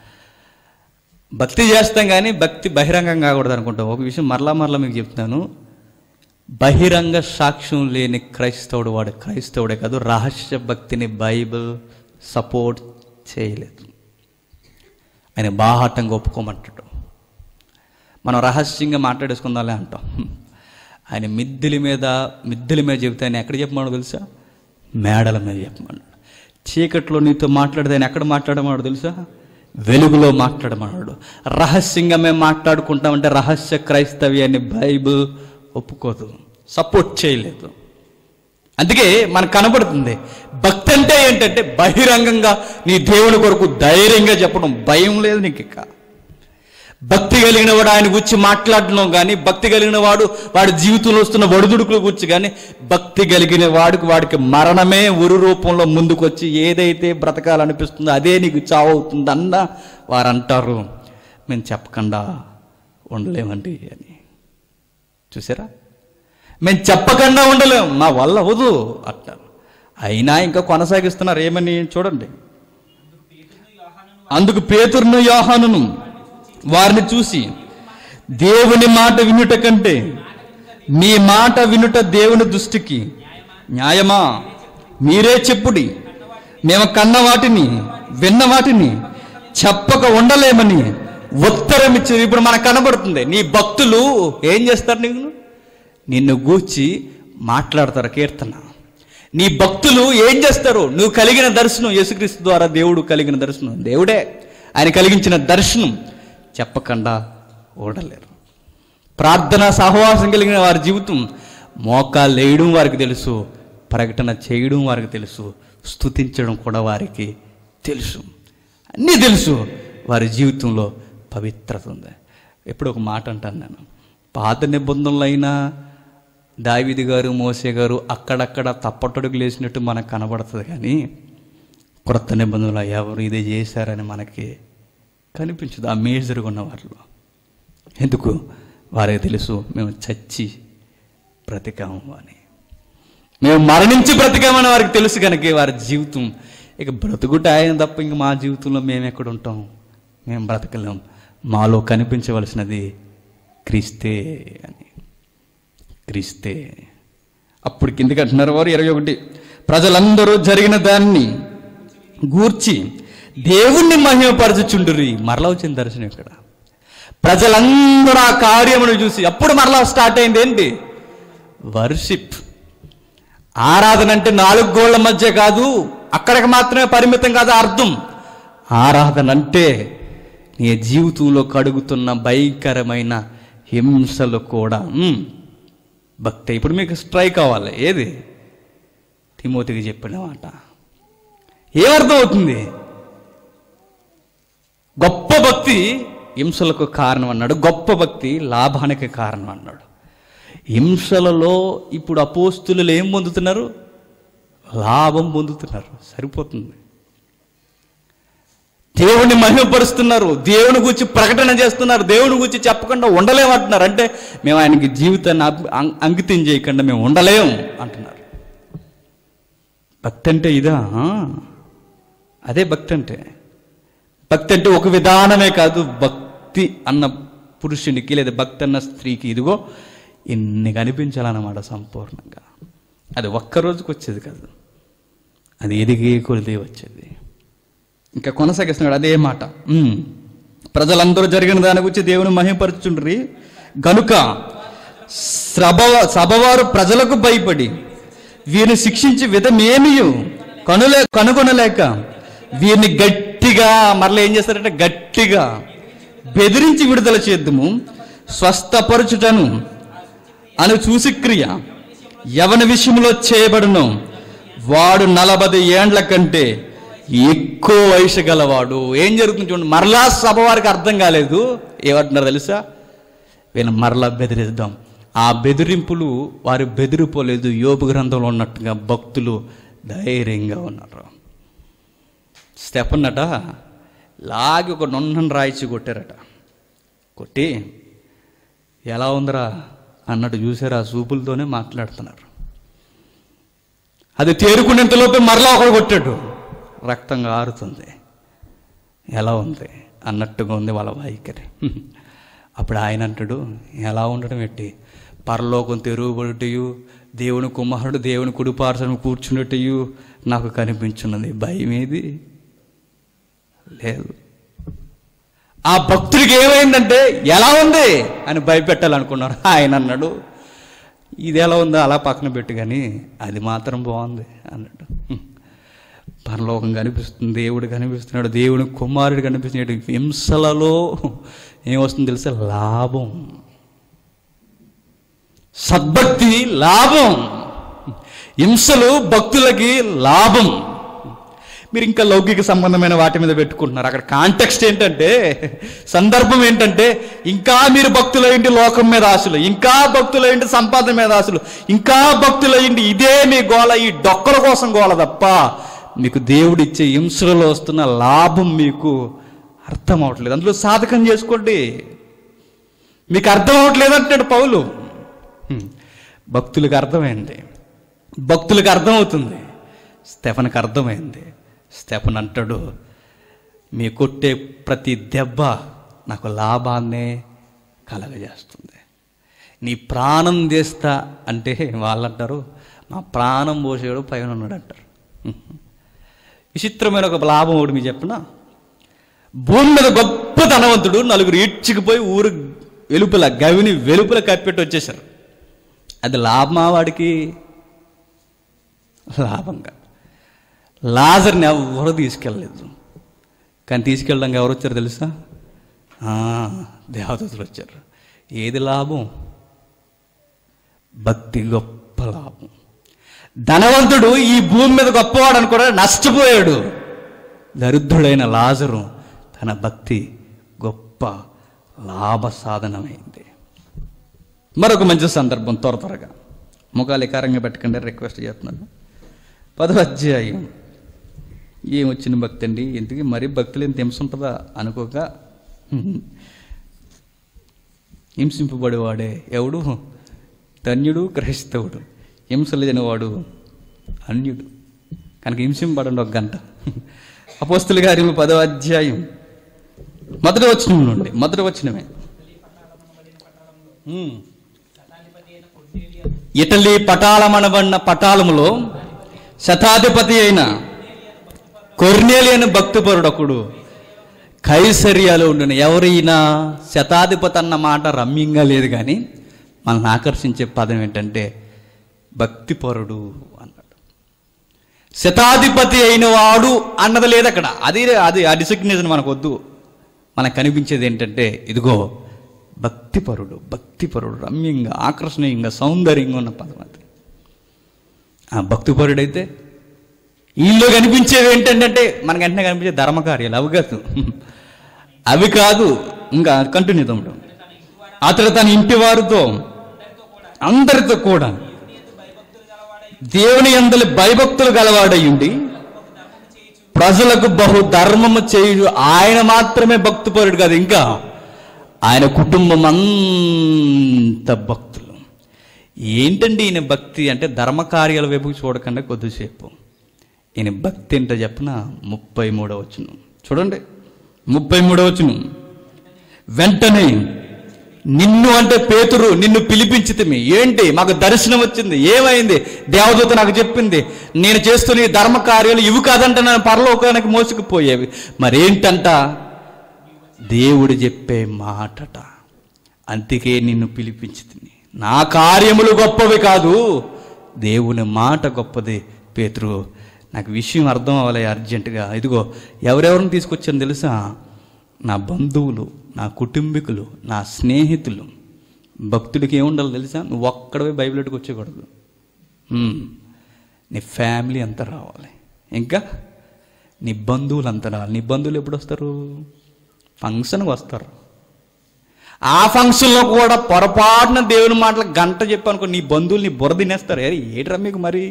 భక్తి చేస్తాం కానీ భక్తి బహిరంగం కాకూడదు అనుకుంటాం ఒక విషయం మరలా మరలా మీకు చెప్తున్నాను బహిరంగ సాక్ష్యం లేని క్రైస్తవుడు వాడు క్రైస్తవుడే కాదు రహస్య భక్తిని బైబిల్ సపోర్ట్ చేయలేదు ఆయన బాహాటంగా ఒప్పుకోమంటాడు మనం రహస్యంగా మాట్లాడేసుకుందాలే అంటాం ఆయన మిద్దెల మీద మిద్దెల మీద చెబితే ఆయన ఎక్కడ చెప్పమన్నాడు తెలుసా మేడల మీద చెప్పమన్నాడు చీకట్లో నీతో మాట్లాడితే ఆయన ఎక్కడ మాట్లాడమన్నాడు తెలుసా వెలుగులో మాట్లాడమన్నాడు రహస్యంగా మేము మాట్లాడుకుంటామంటే రహస్య క్రైస్తవ్యాన్ని బైబిల్ ఒప్పుకోదు సపోర్ట్ చేయలేదు అందుకే మనకు కనబడుతుంది భక్తి అంటే ఏంటంటే బహిరంగంగా నీ దేవుని కొరకు ధైర్యంగా చెప్పడం భయం లేదు నీకు ఇక భక్తి కలిగిన వాడు ఆయన గురించి మాట్లాడడం కానీ భక్తి కలిగిన వాడు వాడి జీవితంలో వస్తున్న ఒడిదుడుకుల గురించి కానీ భక్తి కలిగిన వాడికి వాడికి మరణమే ఉరు రూపంలో ముందుకొచ్చి ఏదైతే బ్రతకాలనిపిస్తుందో అదే నీకు చావు అవుతుందన్న వారు అంటారు మేము చెప్పకుండా ఉండలేమండి అని చూసారా మేము చెప్పకుండా ఉండలేం మా వల్ల అవదు అంటారు అయినా ఇంకా కొనసాగిస్తున్నారు ఏమని చూడండి అందుకు పేతురును యోహానును వారిని చూసి దేవుని మాట వినుట కంటే మీ మాట వినుట దేవుని దృష్టికి న్యాయమా మీరే చెప్పుడి మేము కన్న వాటిని విన్న వాటిని చెప్పక ఉండలేమని ఉత్తరం ఇచ్చి ఇప్పుడు మనకు కనబడుతుంది నీ భక్తులు ఏం చేస్తారు నీకు నిన్ను గూర్చి మాట్లాడతారు కీర్తన నీ భక్తులు ఏం చేస్తారు నువ్వు కలిగిన దర్శనం యేసుక్రీస్తు ద్వారా దేవుడు కలిగిన దర్శనం దేవుడే ఆయన కలిగించిన దర్శనం చెప్పకుండా ఓడలేరు ప్రార్థన సహవాసం కలిగిన వారి జీవితం మోకాలు వేయడం వారికి తెలుసు ప్రకటన చేయడం వారికి తెలుసు స్తుతించడం కూడా వారికి తెలుసు అన్నీ తెలుసు వారి జీవితంలో పవిత్రత ఉంది ఎప్పుడు ఒక మాట అంటాను నేను పాత నిబంధనలు అయినా దావిది గారు మోసే గారు అక్కడక్కడ తప్పటడుగులు వేసినట్టు మనకు కనబడుతుంది కానీ క్రొత్త నిబంధనలు ఎవరు ఇదే చేశారని మనకి కనిపించదు ఆ మేజర్గా ఉన్న వారిలో ఎందుకు వారికి తెలుసు మేము చచ్చి బ్రతికాము అని మేము మరణించి బ్రతికామని వారికి తెలుసు కనుక వారి జీవితం ఇక బ్రతుకుట ఆయన తప్ప ఇంక మా జీవితంలో మేము ఎక్కడ ఉంటాం మేము బ్రతకలేం మాలో కనిపించవలసినది క్రీస్తే అని క్రీస్తే అప్పుడు కిందకి అంటున్నారు వారు ఇరవై ఒకటి ప్రజలందరూ జరిగిన దాన్ని గూర్చి దేవుణ్ణి మహిమపరచుచుండురి మరలా వచ్చిన దర్శనం ఇక్కడ ప్రజలందరూ ఆ కార్యమును చూసి అప్పుడు మరలా స్టార్ట్ అయింది ఏంటి వర్షిప్ ఆరాధన అంటే నాలుగు గోళ్ల మధ్య కాదు అక్కడికి మాత్రమే పరిమితం కాదు అర్థం ఆరాధన అంటే నీ జీవితంలో కడుగుతున్న భయంకరమైన హింసలు కూడా ఉమ్, భక్తి ఇప్పుడు మీకు స్ట్రైక్ అవ్వాలి ఏది తిమోతికి చెప్పిన మాట ఏమర్థం అవుతుంది గొప్ప భక్తి హింసలకు కారణం అన్నాడు గొప్ప భక్తి లాభానికి కారణం అన్నాడు హింసలలో ఇప్పుడు అపోస్తులు ఏం పొందుతున్నారు లాభం పొందుతున్నారు సరిపోతుంది దేవుణ్ణి మహిమపరుస్తున్నారు దేవుని గురించి ప్రకటన చేస్తున్నారు దేవుని గురించి చెప్పకుండా ఉండలేమంటున్నారు అంటే మేము ఆయనకి జీవితాన్ని అం- అం- అంకితం చేయకుండా మేము ఉండలేము అంటున్నారు భక్తి అంటే ఇదా ఆ. అదే భక్తి అంటే భక్తి అంటే ఒక విధానమే కాదు భక్తి అన్న పురుషునికి లేదా భక్తి అన్న స్త్రీకి ఇదిగో ఇన్ని కనిపించాలన్నమాట సంపూర్ణంగా అది ఒక్క రోజుకి వచ్చేది కాదు అది ఎదిగే కొలిదే వచ్చేది ఇంకా కొనసాగిస్తున్నాడు అదే మాట ఉమ్. ప్రజలందరూ జరిగిన దాని గురించి దేవుని మహిమపరుచుండ్రి గనుక సభ సభవారు ప్రజలకు భయపడి వీరిని శిక్షించి విధమేమియు కనులే కనుగొనలేక వీరిని గట్టిగా మరలా ఏం చేస్తారంటే గట్టిగా బెదిరించి విడుదల చేద్దుము స్వస్థపరచుటను అను చూసి క్రియ ఎవని విషయంలో చేయబడును వాడు నలభై ఏండ్ల కంటే ఎక్కువ వయసు గలవాడు ఏం జరుగుతుంది చూడండి మరలా సభ వారికి అర్థం కాలేదు ఏమంటున్నారు తెలుసా వీళ్ళని మరలా బెదిరిద్దాం ఆ బెదిరింపులు వారు బెదిరిపోలేదు యోపు గ్రంథంలో ఉన్నట్టుగా భక్తులు ధైర్యంగా ఉన్నారు స్టెపన్నట లాగి ఒక నొన్నను రాయిచి కొట్టారట కొట్టి ఎలా ఉందిరా అన్నట్టు చూసారు ఆ చూపులతోనే మాట్లాడుతున్నారు అది తేరుకునేంతలోపే మరలా ఒకడు కొట్టాడు రక్తం ఆరుతుంది ఎలా ఉంది అన్నట్టుగా ఉంది వాళ్ళ వైఖరి అప్పుడు ఆయన అంటాడు ఎలా ఉండడం ఎట్టి పరలోకం తెరుగుబడుటయు దేవుని కుమారుడు దేవుని కుడిపార్సను కూర్చున్నట్టయు నాకు కనిపించున్నది భయం ఏది లేదు ఆ భక్తుడికి ఏమైందంటే ఎలా ఉంది అని భయపెట్టాలనుకున్నారు ఆయన అన్నాడు ఇది ఎలా ఉందో అలా పక్కన పెట్టు కానీ అది మాత్రం బాగుంది అన్నాడు హ్మ్. పరలోకం కనిపిస్తుంది దేవుడు కనిపిస్తున్నాడు దేవుని కుమారుడు కనిపిస్తున్నాడు హింసలలో ఏమొస్తుంది తెలుసా లాభం సద్భక్తి లాభం హింసలు భక్తులకి లాభం మీరు ఇంకా లౌకిక సంబంధమైన వాటి మీద పెట్టుకుంటున్నారు అక్కడ కాంటెక్స్ట్ ఏంటంటే సందర్భం ఏంటంటే ఇంకా మీరు భక్తులయ్యండి లోకం మీద ఆశలు ఇంకా భక్తులయ్యండి సంపాదన మీద ఆశలు ఇంకా భక్తులయ్యండి ఇదే మీ గోల ఈ డొక్కల కోసం గోల తప్ప మీకు దేవుడిచ్చే హింసలలో వస్తున్న లాభం మీకు అర్థం అవట్లేదు అందులో సాధకం చేసుకోండి మీకు అర్థం అవట్లేదు అంటాడు పౌలు హ్మ్. భక్తులకు అర్థమైంది భక్తులకు అర్థమవుతుంది స్టెఫన్కి అర్థమైంది స్టెఫన్ అంటాడు మీ కొట్టే ప్రతి దెబ్బ నాకు లాభాన్నే కలగజేస్తుంది నీ ప్రాణం తీస్తా అంటే వాళ్ళు అంటారు మా ప్రాణం పోసేవాడు పైన ఉన్నాడు అంటారు హ్మ్. విచిత్రమైన ఒక లాభం ఒకటి మీకు చెప్పిన భూమి మీద గొప్ప ధనవంతుడు నలుగురు ఈడ్చుకుపోయి ఊరు వెలుపల గవిని వెలుపల కప్పెట్టి వచ్చేసారు అది లాభమా వాడికి లాభంగా లాజర్ని ఎవరు తీసుకెళ్ళలేదు కానీ తీసుకెళ్ళడానికి ఎవరు వచ్చారు తెలుసా ఆ, దేవదూతలు వచ్చారు ఏది లాభం భక్తి గొప్ప లాభం ధనవంతుడు ఈ భూమి మీద గొప్పవాడు అనుకోవడా నష్టపోయాడు దరిద్రుడైన లాజరు తన భక్తి గొప్ప లాభ సాధనమైంది మరొక మంచి సందర్భం త్వర త్వరగా ముఖాలు ఎకారంగా పెట్టకండి రిక్వెస్ట్ చేస్తున్నాను పదో అధ్యాయం ఏం వచ్చిన భక్తి అండి ఎందుకు మరీ భక్తులు ఎంత హింస ఉంటుందా అనుకోక హింసింపబడేవాడే ఎవడు ధన్యుడు క్రైస్తవుడు హింస లేనివాడు అన్యుడు కనుక హింసింపడండి ఒక గంట అపోస్తుల కార్యము పదో అధ్యాయం మొదటి వచనం నుండి మొదటి వచనమే ఉమ్. ఇటలీ పటాలమనబడిన పటాలములో శతాధిపతి అయిన కొర్నేలియను భక్తిపరుడొకడు కైసరియాలో ఉండిన ఎవరైనా శతాధిపతి అన్న మాట రమ్యంగా లేదు కానీ మనల్ని ఆకర్షించే పదం ఏంటంటే భక్తిపరుడు అన్నాడు శతాధిపతి అయిన వాడు అన్నది లేదు అక్కడ అది అది ఆ డిసిగ్నేషన్ మనకు వద్దు మనకు కనిపించేది ఏంటంటే ఇదిగో భక్తిపరుడు భక్తిపరుడు రమ్యంగా ఆకర్షణీయంగా సౌందర్యంగా ఉన్న పదం అది ఆ భక్తిపరుడైతే వీళ్ళు కనిపించేవి ఏంటంటే మనకు వెంటనే కనిపించే ధర్మకార్యాలు అవి కాదు అవి కాదు ఇంకా కంటిన్యూ తమ్ముడు అతడు తన ఇంటి వారితో అందరితో కూడా దేవుని అందరి భయభక్తులు గలవాడయ్యుండి ప్రజలకు బహు ధర్మము చేయుడు ఆయన మాత్రమే భక్తిపరుడు కాదు ఇంకా ఆయన కుటుంబం అంత భక్తులు ఏంటండి ఈయన భక్తి అంటే ధర్మకార్యాల వైపు చూడకుండా కొద్దిసేపు ఈయన భక్తి ఏంటో చెప్పిన ముప్పై మూడో వచ్చును చూడండి ముప్పై మూడో వచ్చును వెంటనే నిన్ను అంటే పేతురు నిన్ను పిలిపించితిమి ఏంటి మాకు దర్శనం వచ్చింది ఏమైంది దేవదూత నాకు చెప్పింది నేను చేస్తున్న ఈ ధర్మ కార్యాలు ఇవి కాదంట నేను పరలోకానికి మోసుకుపోయేవి మరేంటంట దేవుడు చెప్పే మాటట అందుకే నిన్ను పిలిపించింది నా కార్యములు గొప్పవి కాదు దేవుని మాట గొప్పది పేతురు నాకు విషయం అర్థం అవ్వాలి అర్జెంటుగా ఇదిగో ఎవరెవరిని తీసుకొచ్చాను తెలుసా నా బంధువులు నా కుటుంబీకులు నా స్నేహితులు భక్తుడికి ఏముండాలి తెలుసా నువ్వు ఒక్కడవే బైబిల్కి వచ్చేయకూడదు ఉమ్, నీ ఫ్యామిలీ అంతా రావాలి ఇంకా నీ బంధువులు అంతా రావాలి నీ బంధువులు ఎప్పుడు వస్తారు ఫంక్షన్కి వస్తారు ఆ ఫంక్షన్లో కూడా పొరపాటున దేవుని మాటలు గంట చెప్పనుకో నీ బంధువులు నీ బుర్ర తినేస్తారు ఏ ఏట్రా మీకు మరి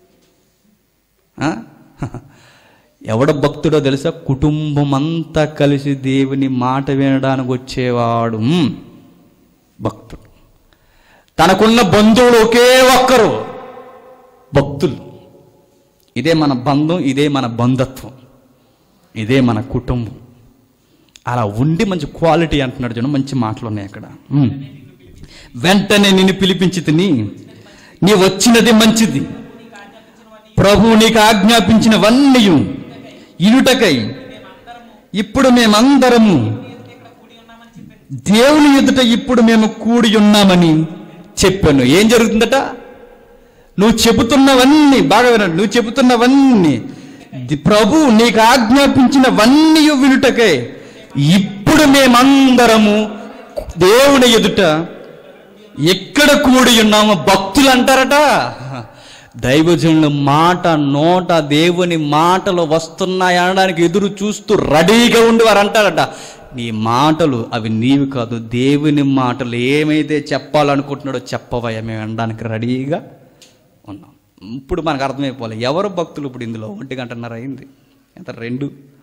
ఆ? ఎవడ భక్తుడో తెలుసా కుటుంబం అంతా కలిసి దేవుని మాట వినడానికి వచ్చేవాడు మ్, భక్తుడు తనకున్న బంధువులు ఒకే ఒక్కరు భక్తులు ఇదే మన బంధం ఇదే మన బంధత్వం ఇదే మన కుటుంబం అలా ఉండి మంచి క్వాలిటీ అంటున్నాడు చూడండి మంచి మాటలు ఉన్నాయి అక్కడ ఉమ్. వెంటనే నిన్ను పిలిపించి తిని నీ వచ్చినది మంచిది ప్రభు నీకు ఆజ్ఞాపించినవన్నీ ఇనుటకై ఇప్పుడు మేమందరము దేవుని ఎదుట ఇప్పుడు మేము కూడి ఉన్నామని చెప్పాను ఏం జరుగుతుందట నువ్వు చెబుతున్నవన్నీ బాగా వినండి నువ్వు చెబుతున్నవన్నీ ది- ప్రభు నీకు ఆజ్ఞాపించినవన్నీ వినుటకే ఇప్పుడు మేమందరము దేవుని ఎదుట ఎక్కడ కూడి ఉన్నామో భక్తులు అంటారట దైవజనుల మాట నోట దేవుని మాటలు వస్తున్నాయి అనడానికి ఎదురు చూస్తూ రెడీగా ఉండి వారు అంటారట నీ మాటలు అవి నీవి కాదు దేవుని మాటలు ఏమైతే చెప్పాలనుకుంటున్నాడో చెప్పవయ్యా మేము అనడానికి రెడీగా ఉన్నాం ఇప్పుడు మనకు అర్థమైపోవాలి ఎవరు భక్తులు ఇప్పుడు ఇందులో ఒంటి గంటన్నర అయింది ఎంత రెండు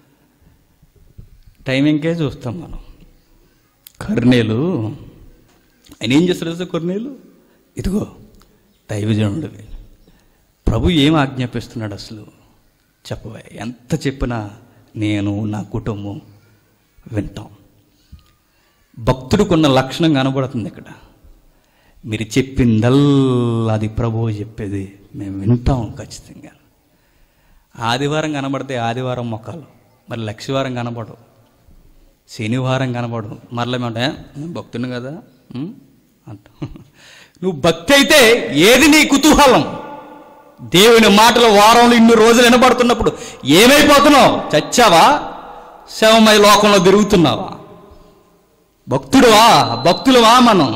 టైమింగ్కే చూస్తాం మనం కర్నేలు ఆయన ఏం చేస్తాడు తెలుసా కర్నేలు ఇదిగో దైవజనుడివి ప్రభు ఏం ఆజ్ఞాపిస్తున్నాడు అసలు చెప్పవే ఎంత చెప్పినా నేను నా కుటుంబం వింటాం భక్తుడికున్న లక్షణం కనబడుతుంది ఇక్కడ మీరు చెప్పిందల్లా అది ప్రభువు చెప్పేది మేము వింటాం ఖచ్చితంగా ఆదివారం కనబడితే ఆదివారం మొక్కలు మరి లక్షవారం కనబడవు శనివారం కనబడు మరలా ఏమంటే నేను భక్తుని కదా ఉం? అంట నువ్వు భక్తి అయితే ఏది నీ కుతూహలం దేవుని మాటలు వారంలో ఇన్ని రోజులు వినబడుతున్నప్పుడు ఏమైపోతున్నావు చచ్చావా శవమై లోకంలో తిరుగుతున్నావా భక్తుడువా భక్తులవా మనం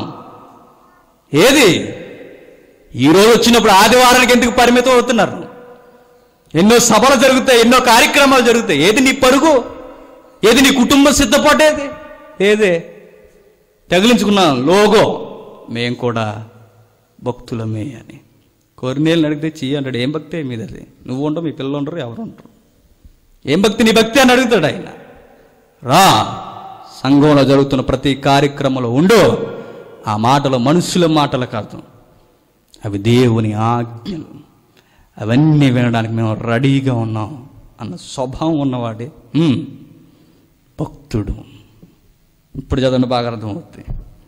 ఏది ఈరోజు వచ్చినప్పుడు ఆదివారానికి ఎందుకు పరిమితం అవుతున్నారు ఎన్నో సభలు జరుగుతాయి ఎన్నో కార్యక్రమాలు జరుగుతాయి ఏది నీ పరుగు ఏది నీ కుటుంబ సిద్ధపాటు ఏది ఏదే తగిలించుకున్నాం లోగో మేం కూడా భక్తులమే అని కొరినేళ్ళని అడిగితే చెయ్యి అంటాడు ఏం భక్తి మీద అది నువ్వు ఉండవు మీ పిల్లలు ఉండరు ఎవరు ఉండరు ఏం భక్తి నీ భక్తి అని అడుగుతాడు ఆయన రా సంఘంలో జరుగుతున్న ప్రతి కార్యక్రమంలో ఉండు ఆ మాటలు మనుషుల మాటలు కాదు అవి దేవుని ఆజ్ఞలు అవన్నీ వినడానికి మేము రెడీగా ఉన్నాం అన్న స్వభావం ఉన్నవాడే ఉమ్, భక్తుడు ఇప్పుడు చదవండి బాగా అర్థమవుతుంది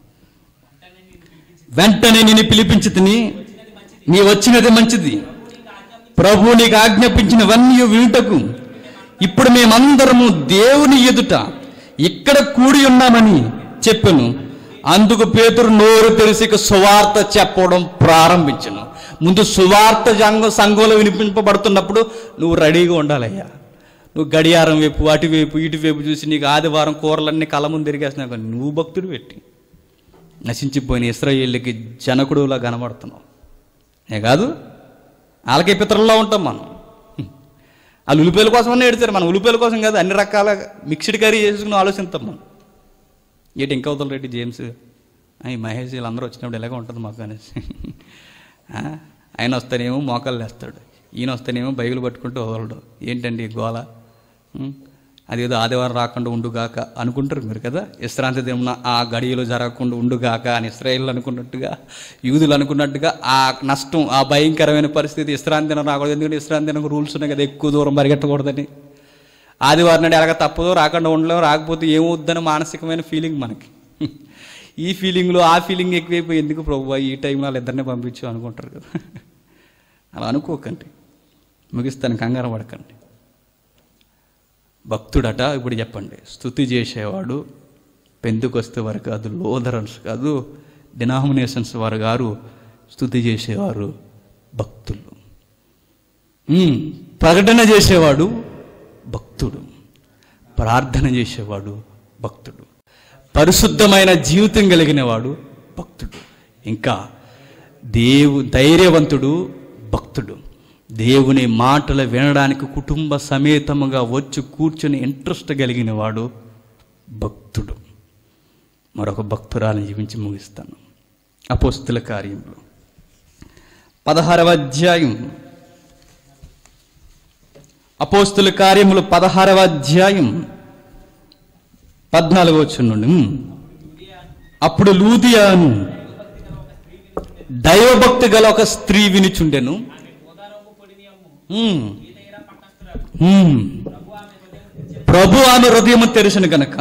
వెంటనే నేను పిలిపించి తిని నీ వచ్చినది మంచిది ప్రభు నీకు ఆజ్ఞాపించినవన్నీ వినుటకు ఇప్పుడు మేమందరము దేవుని ఎదుట ఇక్కడ కూడి ఉన్నామని చెప్పాను అందుకు పేతురు నోరు తెరిసి ఇక సువార్త చెప్పడం ప్రారంభించను ముందు సువార్త సంఘ సంఘంలో వినిపింపబడుతున్నప్పుడు నువ్వు రెడీగా ఉండాలయ్యా నువ్వు గడియారం వైపు అటు వైపు ఇటు వైపు చూసి నీకు ఆదివారం కూరలన్నీ కళ్ళ ముందు తిరిగేస్తున్నావు కానీ నువ్వు భక్తుడు పెట్టి నశించిపోయిన ఇస్రాయేళ్ళకి జనకుడులా కనబడుతున్నావు ఏ కాదు వాళ్ళకి పితరుల్లో ఉంటాం మనం వాళ్ళు ఉలిపేల కోసం ఏడుతారు మనం ఉలిపేల కోసం కాదు అన్ని రకాల మిక్స్డ్ కర్రీ చేసుకుని ఆలోచిస్తాం మనం ఏంటి ఇంకా అవుతారు రెడ్డి జేమ్స్ ఆ, ఈ మహేష్ వీళ్ళందరూ వచ్చినప్పుడు ఎలాగ ఉంటుంది మాకు అనేసి ఆ, ఆయన వస్తేనేమో మోకాలు వేస్తాడు ఈయన వస్తేనేమో బైబిల్ పట్టుకుంటూ వదలడు ఏంటండి ఈ గోల ఉం? అదేదో ఆదివారం రాకుండా ఉండుగాక అనుకుంటారు మీరు కదా విశ్రాంతి దినం ఆ గడియలో జరగకుండా ఉండుగాక అని ఇస్రాయేల్ అనుకున్నట్టుగా యూదులు అనుకున్నట్టుగా ఆ నష్టం ఆ భయంకరమైన పరిస్థితి విశ్రాంతి దినం రాకూడదు ఎందుకంటే విశ్రాంతి దినం రూల్స్ ఉన్నాయి కదా ఎక్కువ దూరం పరిగెట్టకూడదని ఆదివారం నాడు ఎలాగ తప్పదో రాకుండా ఉండలేం రాకపోతే ఏమవుద్దని మానసికమైన ఫీలింగ్ మనకి ఈ ఫీలింగ్లో ఆ ఫీలింగ్ ఎక్కువైపోయి ఎందుకు ప్రభు ఈ టైంలో వాళ్ళ ఇద్దరిని పంపించు అనుకుంటారు కదా అలా అనుకోకండి ముగిస్తాను కంగారు పడకండి భక్తుడట ఇప్పుడు చెప్పండి స్థుతి చేసేవాడు పెందుకొస్తే వారు కాదు లోదరన్స్ కాదు డినామినేషన్స్ వారు గారు స్థుతి చేసేవారు భక్తులు ఉమ్, ప్రకటన చేసేవాడు భక్తుడు ప్రార్థన చేసేవాడు భక్తుడు పరిశుద్ధమైన జీవితం కలిగిన వాడు భక్తుడు ఇంకా దేవు ధైర్యవంతుడు భక్తుడు దేవుని మాటలు వినడానికి కుటుంబ సమేతముగా వచ్చి కూర్చుని ఇంట్రెస్ట్ కలిగిన వాడు భక్తుడు మరొక భక్తురాలను జీవించి ముగిస్తాను అపోస్తుల కార్యంలో పదహారవ అధ్యాయం అపోస్తుల కార్యములు పదహారవ అధ్యాయం పద్నాలుగు వచ్చి నుండి అప్పుడు లూదియాను దైవభక్తి గల ఒక స్త్రీ వినిచుండెను ఉమ్. ఉమ్. ప్రభు ఆమె హృదయము తెరిసిన గనక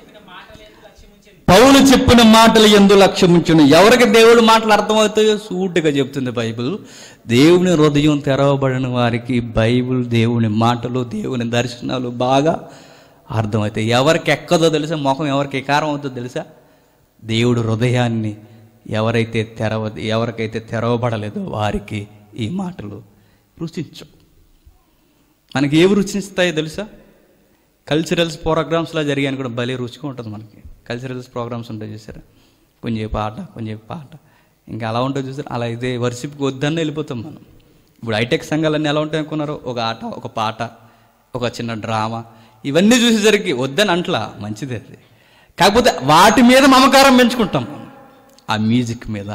పౌలు చెప్పిన మాటలు ఎందు లక్ష్యముంచును ఎవరికి దేవుడు మాటలు అర్థమవుతాయో సూటిగా చెప్తుంది బైబిల్ దేవుని హృదయం తెరవబడిన వారికి బైబిల్ దేవుని మాటలు దేవుని దర్శనాలు బాగా అర్థమవుతాయి ఎవరికి ఎక్కదో తెలుసా ముఖం ఎవరికి కారం అవుతుందో తెలుసా దేవుడు హృదయాన్ని ఎవరైతే తెరవ ఎవరికైతే తెరవబడలేదో వారికి ఈ మాటలు రుచించవు మనకి ఏవి రుచిస్తాయో తెలుసా కల్చరల్స్ ప్రోగ్రామ్స్లో జరిగాయని కూడా భలే రుచిగా ఉంటుంది మనకి కల్చరల్స్ ప్రోగ్రామ్స్ ఉంటాయి చూసారా కొంచెం పాట కొంచెం పాట ఇంకా అలా ఉంటుంది చూసారా అలా అయితే వర్షిప్కి వద్దన్న వెళ్ళిపోతాం మనం ఇప్పుడు హైటెక్ సంఘాలన్నీ ఎలా ఉంటాయి అనుకున్నారు ఒక ఆట ఒక పాట ఒక చిన్న డ్రామా ఇవన్నీ చూసేసరికి వద్దని అంట్లా మంచిదే అది కాకపోతే వాటి మీద మమకారం పెంచుకుంటాం మనం ఆ మ్యూజిక్ మీద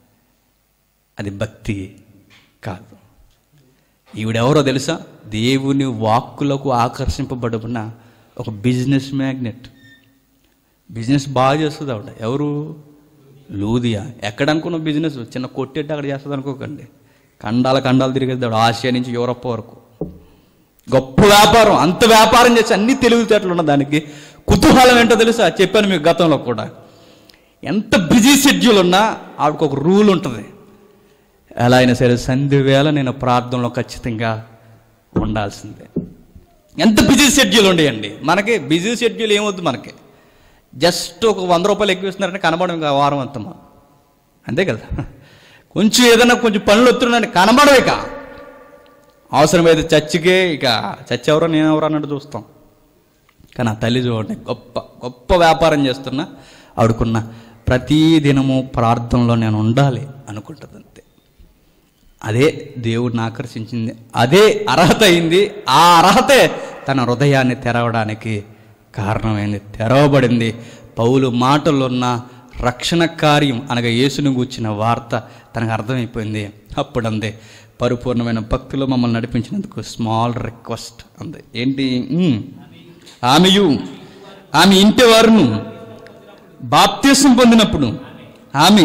అది భక్తి కాదు ఈవిడెవరో తెలుసా దేవుని వాక్కులకు ఆకర్షింపబడిన ఒక బిజినెస్ మ్యాగ్నెట్ బిజినెస్ బాగా చేస్తుంది ఆవిడ ఎవరు లూదియా ఎక్కడ అనుకున్న బిజినెస్ చిన్న కొట్టేట్టు అక్కడ చేస్తుంది అనుకోకండి ఖండాల ఖండాలు తిరిగేది ఆవిడ ఆసియా నుంచి యూరప్ వరకు గొప్ప వ్యాపారం అంత వ్యాపారం చేసి అన్ని తెలివితేటలు ఉన్న దానికి కుతూహలం ఏంటో తెలుసా చెప్పాను మీకు గతంలో కూడా ఎంత బిజీ షెడ్యూల్ ఉన్నా ఆవిడకు ఒక రూల్ ఉంటుంది ఎలా అయినా సరే సంధి వేళ నేను ప్రార్థనలో ఖచ్చితంగా ఉండాల్సిందే ఎంత బిజీ షెడ్యూల్ ఉండేయండి మనకి బిజీ షెడ్యూల్ ఏమవుద్దు మనకి జస్ట్ ఒక వంద రూపాయలు ఎక్కువ ఇస్తున్నారంటే కనబడం ఇంకా వారం అంతా మనం. అంతే కదా కొంచెం ఏదైనా కొంచెం పనులు వస్తున్నాయంటే కనబడవు ఇక అవసరమైతే చచ్చికే ఇక చచ్చెవరో నేనెవరో అన్నట్టు చూస్తాం కానీ ఆ తల్లి చూడండి గొప్ప గొప్ప వ్యాపారం చేస్తున్నా ఆవిడకున్న ప్రతి దినము ప్రార్థనలో నేను ఉండాలి అనుకుంటుంది అంతే అదే దేవుడిని ఆకర్షించింది అదే అర్హత అయింది ఆ అర్హతే తన హృదయాన్ని తెరవడానికి కారణమైంది తెరవబడింది పౌలు మాటల్లో ఉన్న రక్షణ కార్యం అనగా యేసును గూర్చిన వార్త తనకు అర్థమైపోయింది అప్పుడు అందే పరిపూర్ణమైన భక్తులు మమ్మల్ని నడిపించినందుకు స్మాల్ రిక్వెస్ట్ అంది ఏంటి ఉమ్. ఆమెయు ఆమె ఇంటి వారును బాప్తీసం పొందినప్పుడు ఆమె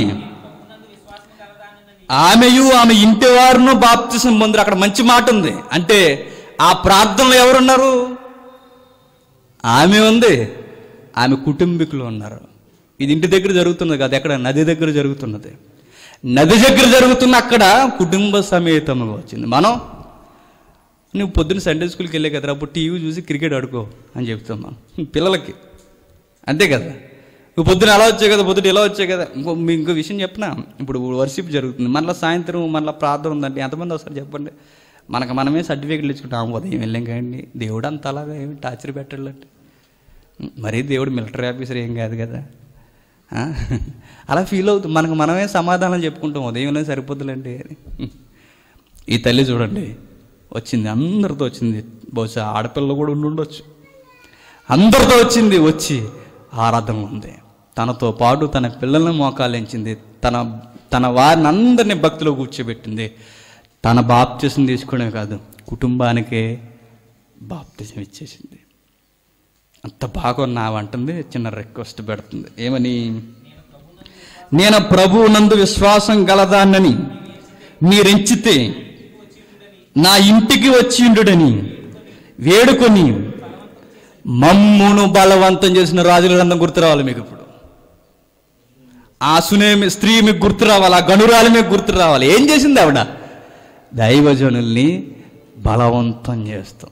ఆమెయు ఆమె ఇంటి వారును బాప్తిసం పొందరు అక్కడ మంచి మాట ఉంది అంటే ఆ ప్రార్థనలో ఎవరున్నారు ఆమె ఉంది ఆమె కుటుంబీకులు ఉన్నారు ఇది ఇంటి దగ్గర జరుగుతున్నది కాదు ఎక్కడ నది దగ్గర జరుగుతున్నది నది దగ్గర జరుగుతున్న అక్కడ కుటుంబ సమేతముగా వచ్చింది మనం నువ్వు పొద్దున్న సండే స్కూల్కి వెళ్ళే కదరా అప్పుడు టీవీ చూసి క్రికెట్ ఆడుకో అని చెప్తాం మనం పిల్లలకి అంతే కదా నువ్వు పొద్దున ఎలా వచ్చావు కదా పొద్దున ఎలా వచ్చావు కదా ఇంకో మీ ఇంకో విషయం చెప్పిన ఇప్పుడు వర్షిప్ జరుగుతుంది మళ్ళీ సాయంత్రం మళ్ళీ ప్రార్థన ఉందండి ఎంతమంది వస్తారు చెప్పండి మనకు మనమే సర్టిఫికెట్లు ఇచ్చుకుంటాం ఉదయం వెళ్ళాం కానీ దేవుడు అంత అలాగా ఏమి టార్చర్ పెట్టాలంటే మరీ దేవుడు మిలిటరీ ఆఫీసర్ ఏం కాదు కదా ఆ? అలా ఫీల్ అవుతుంది మనకు మనమే సమాధానం చెప్పుకుంటాం ఉదయంలో సరిపోతుందండి అని ఈ తల్లి చూడండి వచ్చింది అందరితో వచ్చింది బహుశా ఆడపిల్లలు కూడా ఉండి ఉండొచ్చు అందరితో వచ్చింది వచ్చి ఆరాధన ఉంది తనతో పాటు తన పిల్లల్ని మోకాలించింది తన తన వారిని అందరినీ భక్తిలో కూర్చోబెట్టింది తన బాప్తిసం తీసుకోవడమే కాదు కుటుంబానికే బాప్తిసం ఇచ్చేసింది అంత బాగున్నావు అంటుంది చిన్న రిక్వెస్ట్ పెడుతుంది ఏమని నేను ప్రభువు నందు విశ్వాసం గలదాన్నని మీరెంచితే నా ఇంటికి వచ్చిండుడని వేడుకొని మమ్మును బలవంతం చేసిన రాజుల గ్రంథం గుర్తు రావాలి మీకు ఇప్పుడు ఆ సునే స్త్రీ మీకు గుర్తు రావాలి ఆ గనురాలు మీకు గుర్తు రావాలి ఏం చేసింది ఆవిడ దైవజనుల్ని బలవంతం చేస్తుంది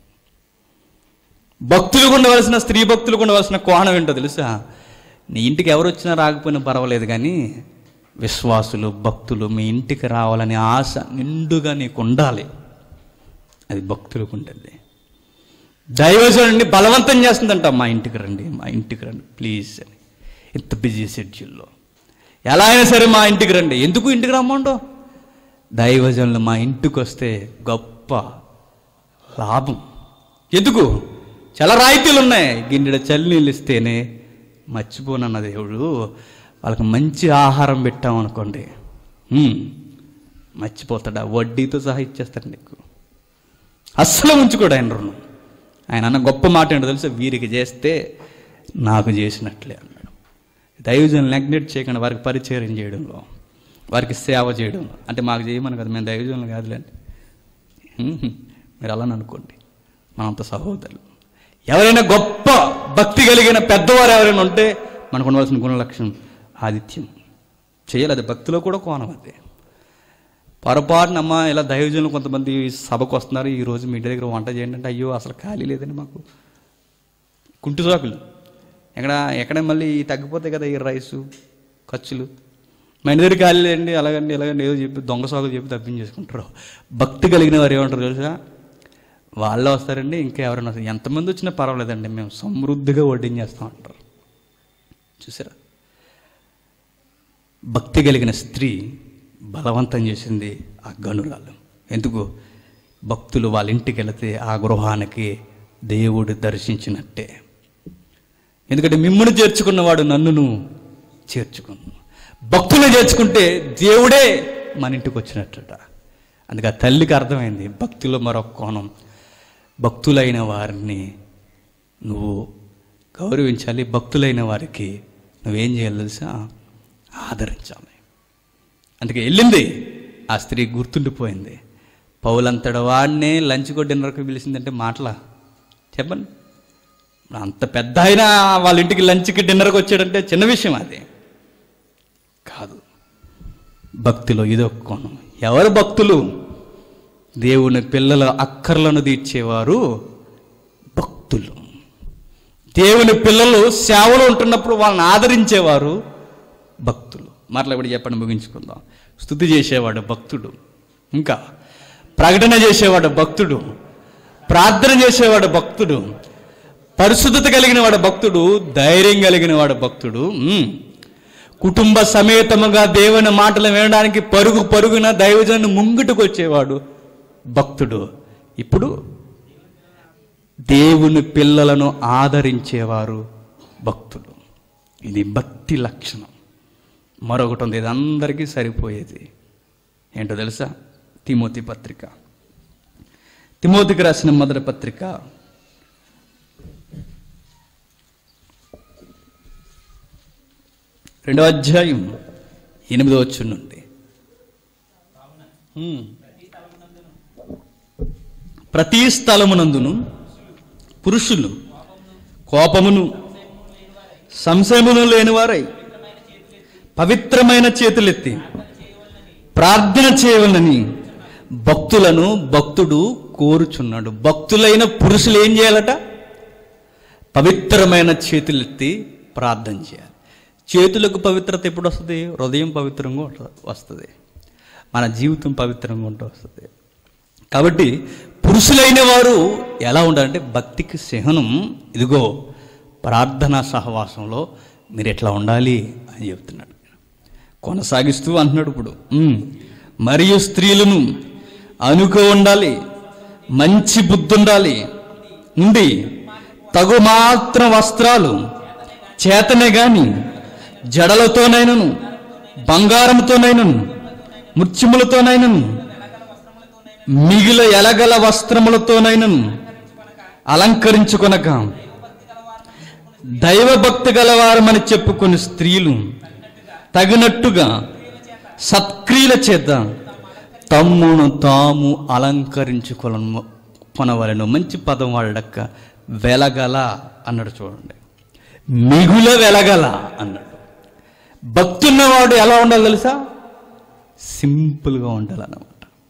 భక్తులకు ఉండవలసిన స్త్రీ భక్తులకు ఉండవలసిన కోణం ఏంటో తెలుసా నీ ఇంటికి ఎవరు వచ్చినా రాకపోయినా పర్వాలేదు కానీ విశ్వాసులు భక్తులు మీ ఇంటికి రావాలనే ఆశ నిండుగా నీకు ఉండాలి అది భక్తులకు ఉంటుంది దైవజనుడిని బలవంతం చేస్తుందంట మా ఇంటికి రండి మా ఇంటికి రండి ప్లీజ్ అని ఇంత బిజీ షెడ్యూల్లో ఎలా అయినా సరే మా ఇంటికి రండి ఎందుకు ఇంటికి రమ్మంటో దైవజనులు మా ఇంటికి వస్తే గొప్ప లాభం ఎందుకు చాలా రాయితీలు ఉన్నాయి గిన్నెడ చల్లి నీళ్ళు ఇస్తేనే మర్చిపోనన్న దేవుడు వాళ్ళకి మంచి ఆహారం పెట్టామనుకోండి హ్మ్, మర్చిపోతాడా వడ్డీతో సహా ఇచ్చేస్తాడు నీకు అస్సలు ఉంచుకోడు ఆయన రుణం ఆయన అన్న గొప్ప మాట ఏంటో తెలుసా వీరికి చేస్తే నాకు చేసినట్లే అన్నాడు దైవజనులు నెగ్లెక్ట్ చేయకుండా వారికి పరిచయం చేయడంలో వారికి సేవ చేయడం అంటే మాకు చేయమని కదా మేము దైవజనులు కాదులేండి హ్మ్, మీరు అలా అనుకోండి మనంత సహోదరులు ఎవరైనా గొప్ప భక్తి కలిగిన పెద్దవారు ఎవరైనా ఉంటే మనకు ఉండవలసిన గుణలక్షణం ఆదిత్యం చేయాలి అది భక్తిలో కూడా కోణం అది పొరపాటునమ్మ ఇలా దైవజనులు కొంతమంది సభకు వస్తున్నారు ఈ రోజు మీ ఇంటి దగ్గర వంట చేయండి అంటే అయ్యో అసలు ఖాళీ లేదండి మాకు కుంటి సాకులు ఎక్కడ ఎక్కడ మళ్ళీ తగ్గిపోతాయి కదా ఈ రైసు ఖర్చులు మా ఇంటి దగ్గర ఖాళీ లేదండి అలాగండి ఇలాగండి ఏదో చెప్పి దొంగ సాకులు చెప్పి తప్పించేసుకుంటారు భక్తి కలిగిన వారు ఏమంటారు తెలుసా వాళ్ళు వస్తారండి ఇంకా ఎవరైనా వస్తారు ఎంతమంది వచ్చినా పర్వాలేదండి మేము సమృద్ధిగా వడ్డించేస్తాం అంటారు చూసారా భక్తి కలిగిన స్త్రీ బలవంతం చేసింది ఆ గనురాలు ఎందుకు భక్తులు వాళ్ళ ఇంటికి వెళితే ఆ గృహానికి దేవుడు దర్శించినట్టే ఎందుకంటే మిమ్మును చేర్చుకున్నవాడు నన్నును చేర్చుకున్నాను భక్తులను చేర్చుకుంటే దేవుడే మన ఇంటికి వచ్చినట్టుట అందుకే ఆ తల్లికి అర్థమైంది భక్తిలో మరొక కోణం భక్తులైన వారిని నువ్వు గౌరవించాలి భక్తులైన వారికి నువ్వేం చేయాలి తెలుసా ఆదరించాలి అందుకే వెళ్ళింది ఆ స్త్రీ గుర్తుండిపోయింది పౌలంతడ వాడినే లంచ్ కో డిన్నర్కి పిలిచిందంటే మాటలా చెప్పండి అంత పెద్ద అయినా వాళ్ళ ఇంటికి లంచ్కి డిన్నర్కి వచ్చాడంటే చిన్న విషయం అది కాదు భక్తిలో ఇదొక కోణం ఎవరు భక్తులు దేవుని పిల్లల అక్కర్లను తీర్చేవారు భక్తులు దేవుని పిల్లలు సేవలో ఉంటున్నప్పుడు వాళ్ళని ఆదరించేవారు భక్తులు మరలా ఇప్పుడు చెప్పండి ముగించుకుందాం స్థుతి చేసేవాడు భక్తుడు ఇంకా ప్రకటన చేసేవాడు భక్తుడు ప్రార్థన చేసేవాడు భక్తుడు పరిశుద్ధత కలిగిన వాడు భక్తుడు ధైర్యం కలిగిన వాడు భక్తుడు ఉమ్. కుటుంబ సమేతముగా దేవుని మాటలు వినడానికి పరుగు పరుగున దైవజను ముంగిటకు వచ్చేవాడు భక్తుడు ఇప్పుడు దేవుని పిల్లలను ఆదరించేవారు భక్తులు ఇది భక్తి లక్షణం మరొకటి ఉంది ఇది అందరికీ సరిపోయేది ఏంటో తెలుసా తిమోతి పత్రిక తిమోతికి రాసిన మొదటి పత్రిక రెండవ అధ్యాయం ఎనిమిదో వచ్చు నుండి హ్మ్. ప్రతి స్థలమునందును పురుషులు కోపమును సంశయమును లేనివారై పవిత్రమైన చేతులెత్తి ప్రార్థన చేయవలని భక్తులను భక్తుడు కోరుచున్నాడు భక్తులైన పురుషులు ఏం చేయాలట పవిత్రమైన చేతులెత్తి ప్రార్థన చేయాలి చేతులకు పవిత్రత ఎప్పుడు వస్తుంది హృదయం పవిత్రంగా ఉంట- వస్తుంది మన జీవితం పవిత్రంగా ఉంటూ వస్తుంది కాబట్టి పురుషులైన వారు ఎలా ఉండాలంటే భక్తికి సహనం ఇదిగో ప్రార్థనా సహవాసంలో మీరు ఎట్లా ఉండాలి అని చెప్తున్నాడు కొనసాగిస్తూ అంటున్నాడు ఇప్పుడు "ఉమ్, మరియు స్త్రీలను అనుకో ఉండాలి మంచి బుద్ధి ఉండాలి ఉండి తగు మాత్రం వస్త్రాలు చేతనే గాని జడలతోనైనను బంగారంతోనైనను ముత్యములతోనైనను మిగిల ఎలగల వస్త్రములతోనైనను అలంకరించుకొనక దైవభక్తి గలవారమని చెప్పుకొని స్త్రీలు తగినట్టుగా సత్క్రియల చేత తమ్మును తాము అలంకరించుకొన కొనవలను మంచి పదం వాడక్క వెలగల అన్నాడు చూడండి మిగుల వెలగల అన్నాడు భక్తున్నవాడు ఎలా ఉండాలి తెలుసా సింపుల్గా ఉండాలన్నమాట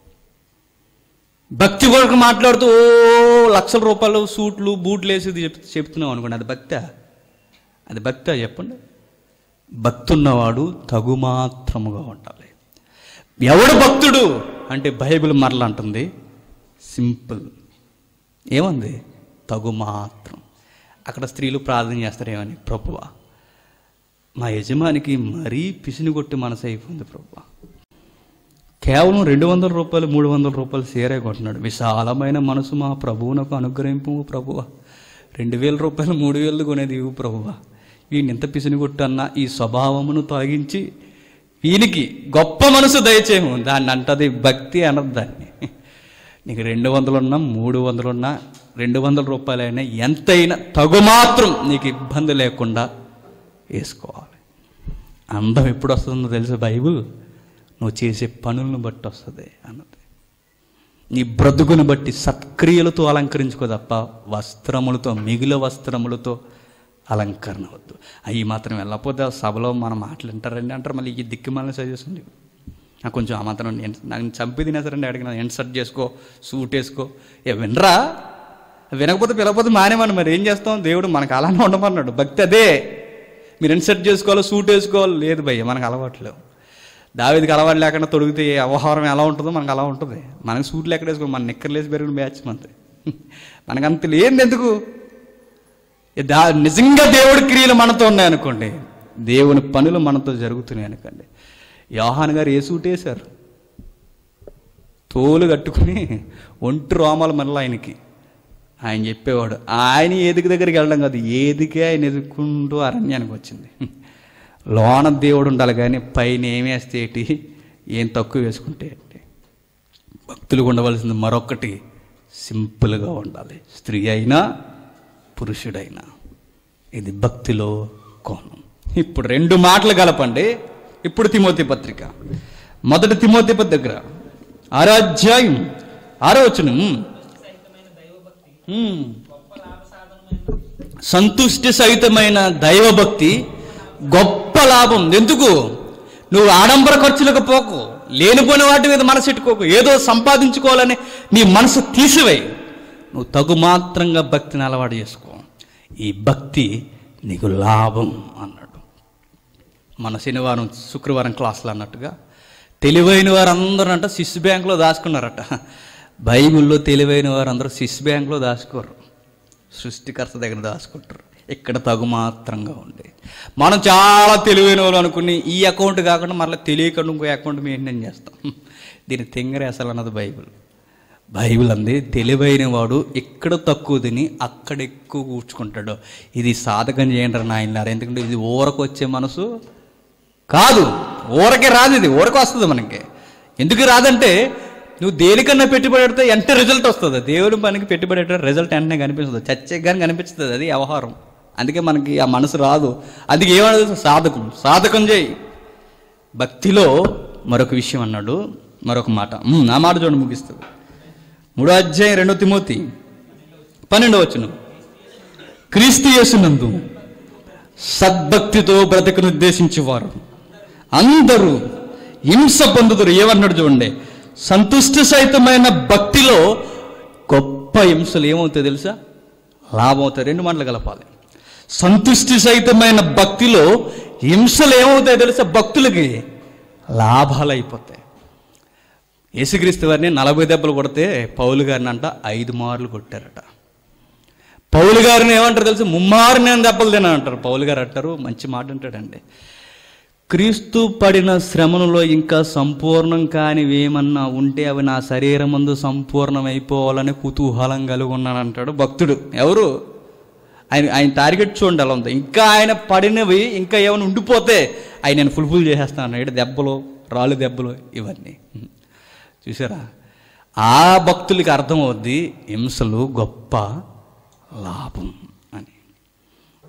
భక్తి కొరకు మాట్లాడుతూ ఓ లక్షల రూపాయలు సూట్లు బూట్లు వేసి చెప్ చెప్తున్నావు అనుకోండి అది భక్త అది భక్త చెప్పండి భక్తున్నవాడు తగుమాత్రముగా ఉండాలి ఎవడు భక్తుడు అంటే బైబిల్ మరలా అంటుంది సింపుల్ ఏముంది తగుమాత్రం అక్కడ స్త్రీలు ప్రార్థన చేస్తారు ఏమని ప్రభువా మా యజమానికి మరీ పిసినిగొట్టి మనసు అయిపోయింది ప్రభువా కేవలం రెండు వందల రూపాయలు మూడు వందల రూపాయలు సేరే కొంటున్నాడు విశాలమైన మనసు మా ప్రభువునకు అనుగ్రహింపు ప్రభువ రెండు వేల రూపాయలు మూడు వేలు కొనేది ఇవ్వు ప్రభువ వీడిని ఎంత పిసిని కొట్టన్నా ఈ స్వభావమును తొలగించి వీనికి గొప్ప మనసు దయచేయము దాన్ని అంటది భక్తి అనదు దాన్ని నీకు రెండు వందలున్నా మూడు వందలున్నా రెండు వందల రూపాయలైనా ఎంతైనా తగుమాత్రం నీకు ఇబ్బంది లేకుండా వేసుకోవాలి అందం ఎప్పుడు వస్తుందో తెలుసు బైబుల్ నువ్వు చేసే పనులను బట్టి వస్తుంది అన్నది నీ బ్రతుకుని బట్టి సత్క్రియలతో అలంకరించుకో తప్ప వస్త్రములతో మిగిలిన వస్త్రములతో అలంకరణ వద్దు అవి మాత్రం వెళ్ళకపోతే ఆ సభలో మన మాటలు వింటారండి అంటారు మళ్ళీ ఈ దిక్కు మళ్ళీ సజెషన్ నాకు కొంచెం ఆ మాత్రం ఎన్- నాకు చంపి తినేసారండి అడిగిన ఎన్సర్ట్ చేసుకో సూట్ వేసుకో ఏ వినరా వినకపోతే పిలకపోతే మానేమని మరి ఏం చేస్తాం దేవుడు మనకు అలానే ఉండమన్నాడు భక్తి అదే మీరు ఇన్సర్ట్ చేసుకోవాలి సూట్ వేసుకోవాలి లేదు భయ్య మనకు అలవాట్లేవు దావేదికి అలవాటు లేకుండా తొడిగితే ఏ వ్యవహారం ఎలా ఉంటుందో మనకు అలా ఉంటుంది మనకి సూట్లు ఎక్కడ వేసుకో మన నిక్కర్లేసి పెరిగిన బ్యాచ్ మనది మనకంత లేదు ఎందుకు ఏ దా నిజంగా దేవుడి క్రియలు మనతో ఉన్నాయనుకోండి దేవుని పనులు మనతో జరుగుతున్నాయి అనుకోండి యోహాన్ గారు ఏ సూట్ వేశారు తోలు కట్టుకుని ఒంటి రోమాలు మళ్ళీ ఆయనకి ఆయన చెప్పేవాడు ఆయన ఏదికి దగ్గరికి వెళ్ళడం కాదు ఏదికే ఆయన ఎదుర్కొంటూ అరణ్యానికి వచ్చింది లోన దేవుడు ఉండాలి కానీ పైన ఏం వేస్తే ఏంటి ఏం తక్కువ వేసుకుంటే ఏంటి భక్తులు ఉండవలసింది మరొకటి సింపుల్గా ఉండాలి స్త్రీ అయినా పురుషుడైనా ఇది భక్తిలో కోణం ఇప్పుడు రెండు మాటలు కలపండి ఇప్పుడు తిమోతి పత్రిక మొదటి తిమోతి పత్రిక దగ్గర ఆరో అధ్యాయం ఆరో వచనం ఉమ్. సంతుష్టి సహితమైన దైవభక్తి గొప్ప లాభం ఎందుకు నువ్వు ఆడంబర ఖర్చులకు పోకు లేనిపోయిన వాటి మీద మనసు పెట్టుకోకు ఏదో సంపాదించుకోవాలని నీ మనసు తీసివేయి నువ్వు తగు మాత్రంగా భక్తిని అలవాటు చేసుకో ఈ భక్తి నీకు లాభం అన్నాడు మన శనివారం శుక్రవారం క్లాసులు అన్నట్టుగా తెలివైన వారందరూ అంట సిస్ బ్యాంక్లో దాచుకున్నారట బైబిల్లో తెలివైన వారందరూ సిస్ బ్యాంక్లో దాచుకోరు సృష్టికర్త దగ్గర దాచుకుంటారు ఇక్కడ తగు మాత్రంగా ఉండే మనం చాలా తెలివైన వాళ్ళు అనుకుని ఈ అకౌంట్ కాకుండా మళ్ళీ తెలియకుండా ఇంకో అకౌంట్ మెయింటైన్ చేస్తాం దీని తెంగరేసాలు అన్నది బైబిల్ బైబిల్ అంది తెలివైన వాడు ఎక్కడ తక్కువ తిని అక్కడ ఎక్కువ కూర్చుకుంటాడు ఇది సాధకం చేయండి రా నాయనలారా ఎందుకంటే ఇది ఊరకు వచ్చే మనసు కాదు ఊరకే రాదు ఇది ఊరకు వస్తుంది మనకి ఎందుకు రాదంటే నువ్వు దేనికన్నా పెట్టుబడి పెడితే ఎంత రిజల్ట్ వస్తుంది దేవుని పనికి పెట్టుబడి పెట్టే రిజల్ట్ వెంటనే కనిపిస్తుంది చచ్చే కానీ కనిపిస్తుంది అది వ్యవహారం అందుకే మనకి ఆ మనసు రాదు అందుకే ఏమన్నది సాధకం సాధకం చేయి భక్తిలో మరొక విషయం అన్నాడు మరొక మాట ఉమ్, నా మాట చూడండి ముగిస్తుంది మూడో అధ్యాయం రెండో తిమోతి పన్నెండో వచ్చును క్రీస్తు యేసునందు సద్భక్తితో బ్రతకను ఉద్దేశించేవారు అందరూ హింస పొందుదురు ఏమన్నాడు చూడండి సంతుష్టి సహితమైన భక్తిలో గొప్ప హింసలు ఏమవుతాయి తెలుసా లాభం అవుతాయి రెండు మాటలు కలపాలి సంతుష్టి సహితమైన భక్తిలో హింసలు ఏమవుతాయి తెలుసా భక్తులకి లాభాలు అయిపోతాయి యేసుక్రీస్తు వారిని నలభై దెబ్బలు కొడితే పౌలు గారిని అంట ఐదు మార్లు కొట్టారట పౌలు గారిని ఏమంటారు తెలుసు ముమ్మారు నేను దెబ్బలు తిన్నా అంటారు పౌలు గారు అంటారు మంచి మాట అంటాడండి క్రీస్తు పడిన శ్రమలలో ఇంకా సంపూర్ణం కానివి ఏమన్నా ఉంటే అవి నా శరీరం ముందు సంపూర్ణమైపోవాలని కుతూహలం కలిగి ఉన్నాను అంటాడు భక్తుడు ఎవరు ఆయన ఆయన టార్గెట్ చూడండి అలా ఉంది ఇంకా ఆయన పడినవి ఇంకా ఏమైనా ఉండిపోతే ఆయన నేను ఫుల్ఫిల్ చేసేస్తాను అన్నాడు దెబ్బలు రాళ్ళు దెబ్బలు ఇవన్నీ చూసారా ఆ భక్తులకి అర్థమవుద్ది హింసలు గొప్ప లాభం అని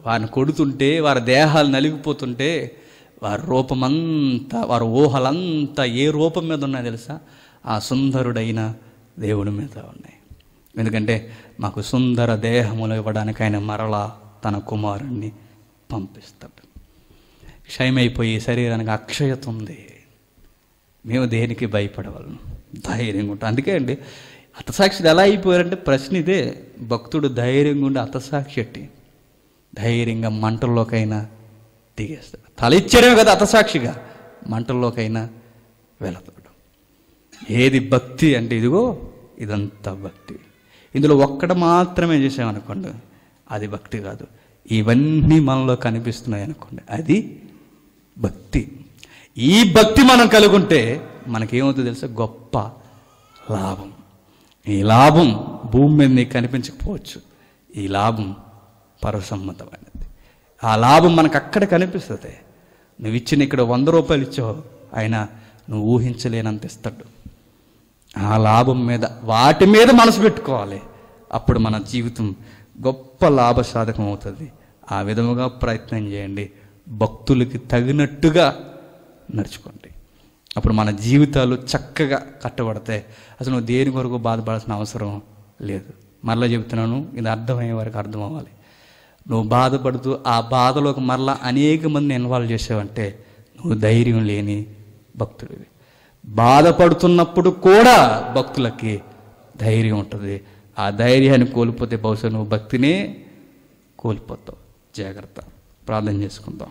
వారిని కొడుతుంటే వారి దేహాలు నలిగిపోతుంటే వారి రూపమంతా వారి ఊహలంతా ఏ రూపం మీద ఉన్నాయో తెలుసా ఆ సుందరుడైన దేవుడి మీద ఉన్నాయి ఎందుకంటే మాకు సుందర దేహములు ఇవ్వడానికి ఆయన మరలా తన కుమారుణ్ణి పంపిస్తాడు క్షయమైపోయి శరీరానికి అక్షయత ఉంది మేము దేనికి భయపడవలను ధైర్యంగా ఉంటాం అందుకే అండి హతసాక్షులు ఎలా అయిపోయారంటే ప్రశ్న ఇదే భక్తుడు ధైర్యంగా ఉండి హతసాక్షి ఎట్టి ధైర్యంగా మంటల్లోకైనా దిగేస్తాడు తల ఇచ్చాడమే కదా హతసాక్షిగా మంటల్లోకైనా వెళతాడు ఏది భక్తి అంటే ఇదిగో ఇదంతా భక్తి ఇందులో ఒక్కటి మాత్రమే చేసామనుకోండి అది భక్తి కాదు ఇవన్నీ మనలో కనిపిస్తున్నాయి అనుకోండి అది భక్తి ఈ భక్తి మనం కలుగుంటే మనకేమవుతుందో తెలుసా గొప్ప లాభం ఈ లాభం భూమి మీద నీకు కనిపించకపోవచ్చు ఈ లాభం పరసమ్మతమైనది ఆ లాభం మనకు అక్కడ కనిపిస్తుంది నువ్వు ఇచ్చిన ఇక్కడ వంద రూపాయలు ఇచ్చావు ఆయన నువ్వు ఊహించలేనంత ఇస్తాడు ఆ లాభం మీద వాటి మీద మనసు పెట్టుకోవాలి అప్పుడు మన జీవితం గొప్ప లాభసాధకం అవుతుంది ఆ విధముగా ప్రయత్నం చేయండి భక్తులకి తగినట్టుగా నడుచుకోండి అప్పుడు మన జీవితాలు చక్కగా కట్టబడతాయి అసలు నువ్వు దేని కొరకు బాధపడాల్సిన అవసరం లేదు మరలా చెబుతున్నాను ఇది అర్థమయ్యే వరకు అర్థం అవ్వాలి నువ్వు బాధపడుతూ ఆ బాధలోకి మరలా అనేక మంది ఇన్వాల్వ్ చేసావంటే నువ్వు ధైర్యం లేని భక్తుడివి బాధపడుతున్నప్పుడు కూడా భక్తులకి ధైర్యం ఉంటుంది ఆ ధైర్యాన్ని కోల్పోతే బహుశా నువ్వు భక్తినే కోల్పోతావు జాగ్రత్త ప్రార్థన చేసుకుందాం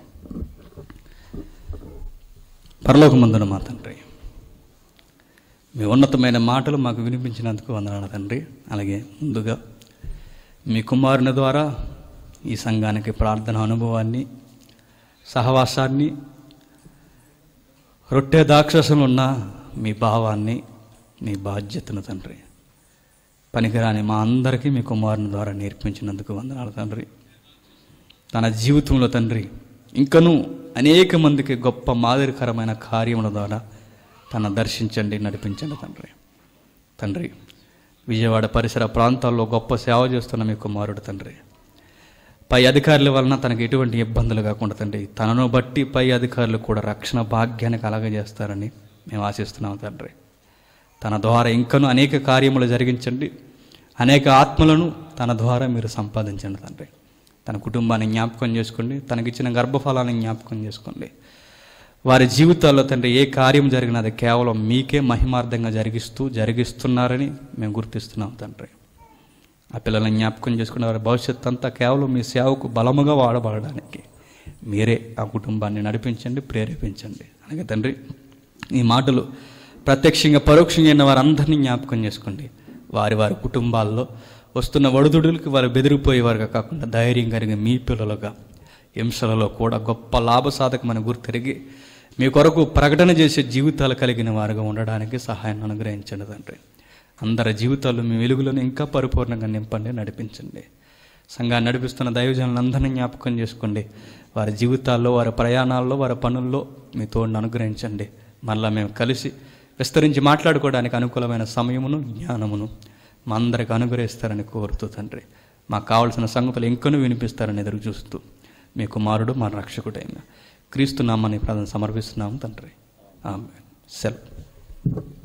పరలోకమందున మా తండ్రి మీ ఉన్నతమైన మాటలు మాకు వినిపించినందుకు వందనాలు తండ్రి అలాగే ముందుగా మీ కుమారుని ద్వారా ఈ సంఘానికి ప్రార్థన అనుభవాన్ని సహవాసాన్ని రొట్టె దాక్షసంలో ఉన్న మీ భావాన్ని మీ బాధ్యతను తండ్రి పనికిరాని మా అందరికీ మీ కుమారుని ద్వారా నేర్పించినందుకు వందనాలు తండ్రి తన జీవితంలో తండ్రి ఇంకనూ అనేక మందికి గొప్ప మాదిరికరమైన కార్యముల ద్వారా తన దర్శించండి నడిపించండి తండ్రి తండ్రి విజయవాడ పరిసర ప్రాంతాల్లో గొప్ప సేవ చేస్తున్న మీ కుమారుడు తండ్రి పై అధికారుల వలన తనకు ఎటువంటి ఇబ్బందులు కాకుండా తండ్రి తనను బట్టి పై అధికారులు కూడా రక్షణ భాగ్యాన్ని కలగజేస్తారని మేము ఆశిస్తున్నాం తండ్రి తన ద్వారా ఇంకనూ అనేక కార్యములు జరిగించండి అనేక ఆత్మలను తన ద్వారా మీరు సంపాదించండి తండ్రి తన కుటుంబాన్ని జ్ఞాపకం చేసుకోండి తనకిచ్చిన గర్భఫలాన్ని జ్ఞాపకం చేసుకోండి వారి జీవితాల్లో తండ్రి ఏ కార్యం జరిగినా అది కేవలం మీకే మహిమార్థంగా జరిగిస్తూ జరిగిస్తున్నారని మేము గుర్తిస్తున్నాం తండ్రి ఆ పిల్లల్ని జ్ఞాపకం చేసుకున్న వారి భవిష్యత్తు అంతా కేవలం మీ సేవకు బలముగా వాడబడడానికి మీరే ఆ కుటుంబాన్ని నడిపించండి ప్రేరేపించండి అలాగే తండ్రి ఈ మాటలు ప్రత్యక్షంగా పరోక్షంగా అయిన వారందరినీ జ్ఞాపకం చేసుకోండి వారి వారి కుటుంబాల్లో వస్తున్న వడుదుడులకి వారు బెదిరిపోయేవారుగా కాకుండా ధైర్యం కలిగిన మీ పిల్లలుగా హింసలలో కూడా గొప్ప లాభసాధకమైన గుర్తెరిగి మీ కొరకు ప్రకటన చేసే జీవితాలు కలిగిన వారుగా ఉండడానికి సహాయాన్ని అనుగ్రహించండి తండ్రి అందరి జీవితాలు మీ వెలుగులను ఇంకా పరిపూర్ణంగా నింపండి నడిపించండి సంఘాన్ని నడిపిస్తున్న దైవజనులందరినీ జ్ఞాపకం చేసుకోండి వారి జీవితాల్లో వారి ప్రయాణాల్లో వారి పనుల్లో మీ తోడును అనుగ్రహించండి మళ్ళా మేము కలిసి విస్తరించి మాట్లాడుకోవడానికి అనుకూలమైన సమయమును జ్ఞానమును మా అందరికి అనుగ్రహిస్తారని కోరుతూ తండ్రి మాకు కావలసిన సంగతులు ఇంకనూ వినిపిస్తారని ఎదురు చూస్తూ మీ కుమారుడు మా రక్షకుడైన క్రీస్తు నామాన్ని ప్రార్థన సమర్పిస్తున్నాము తండ్రి ఆమె సెలవు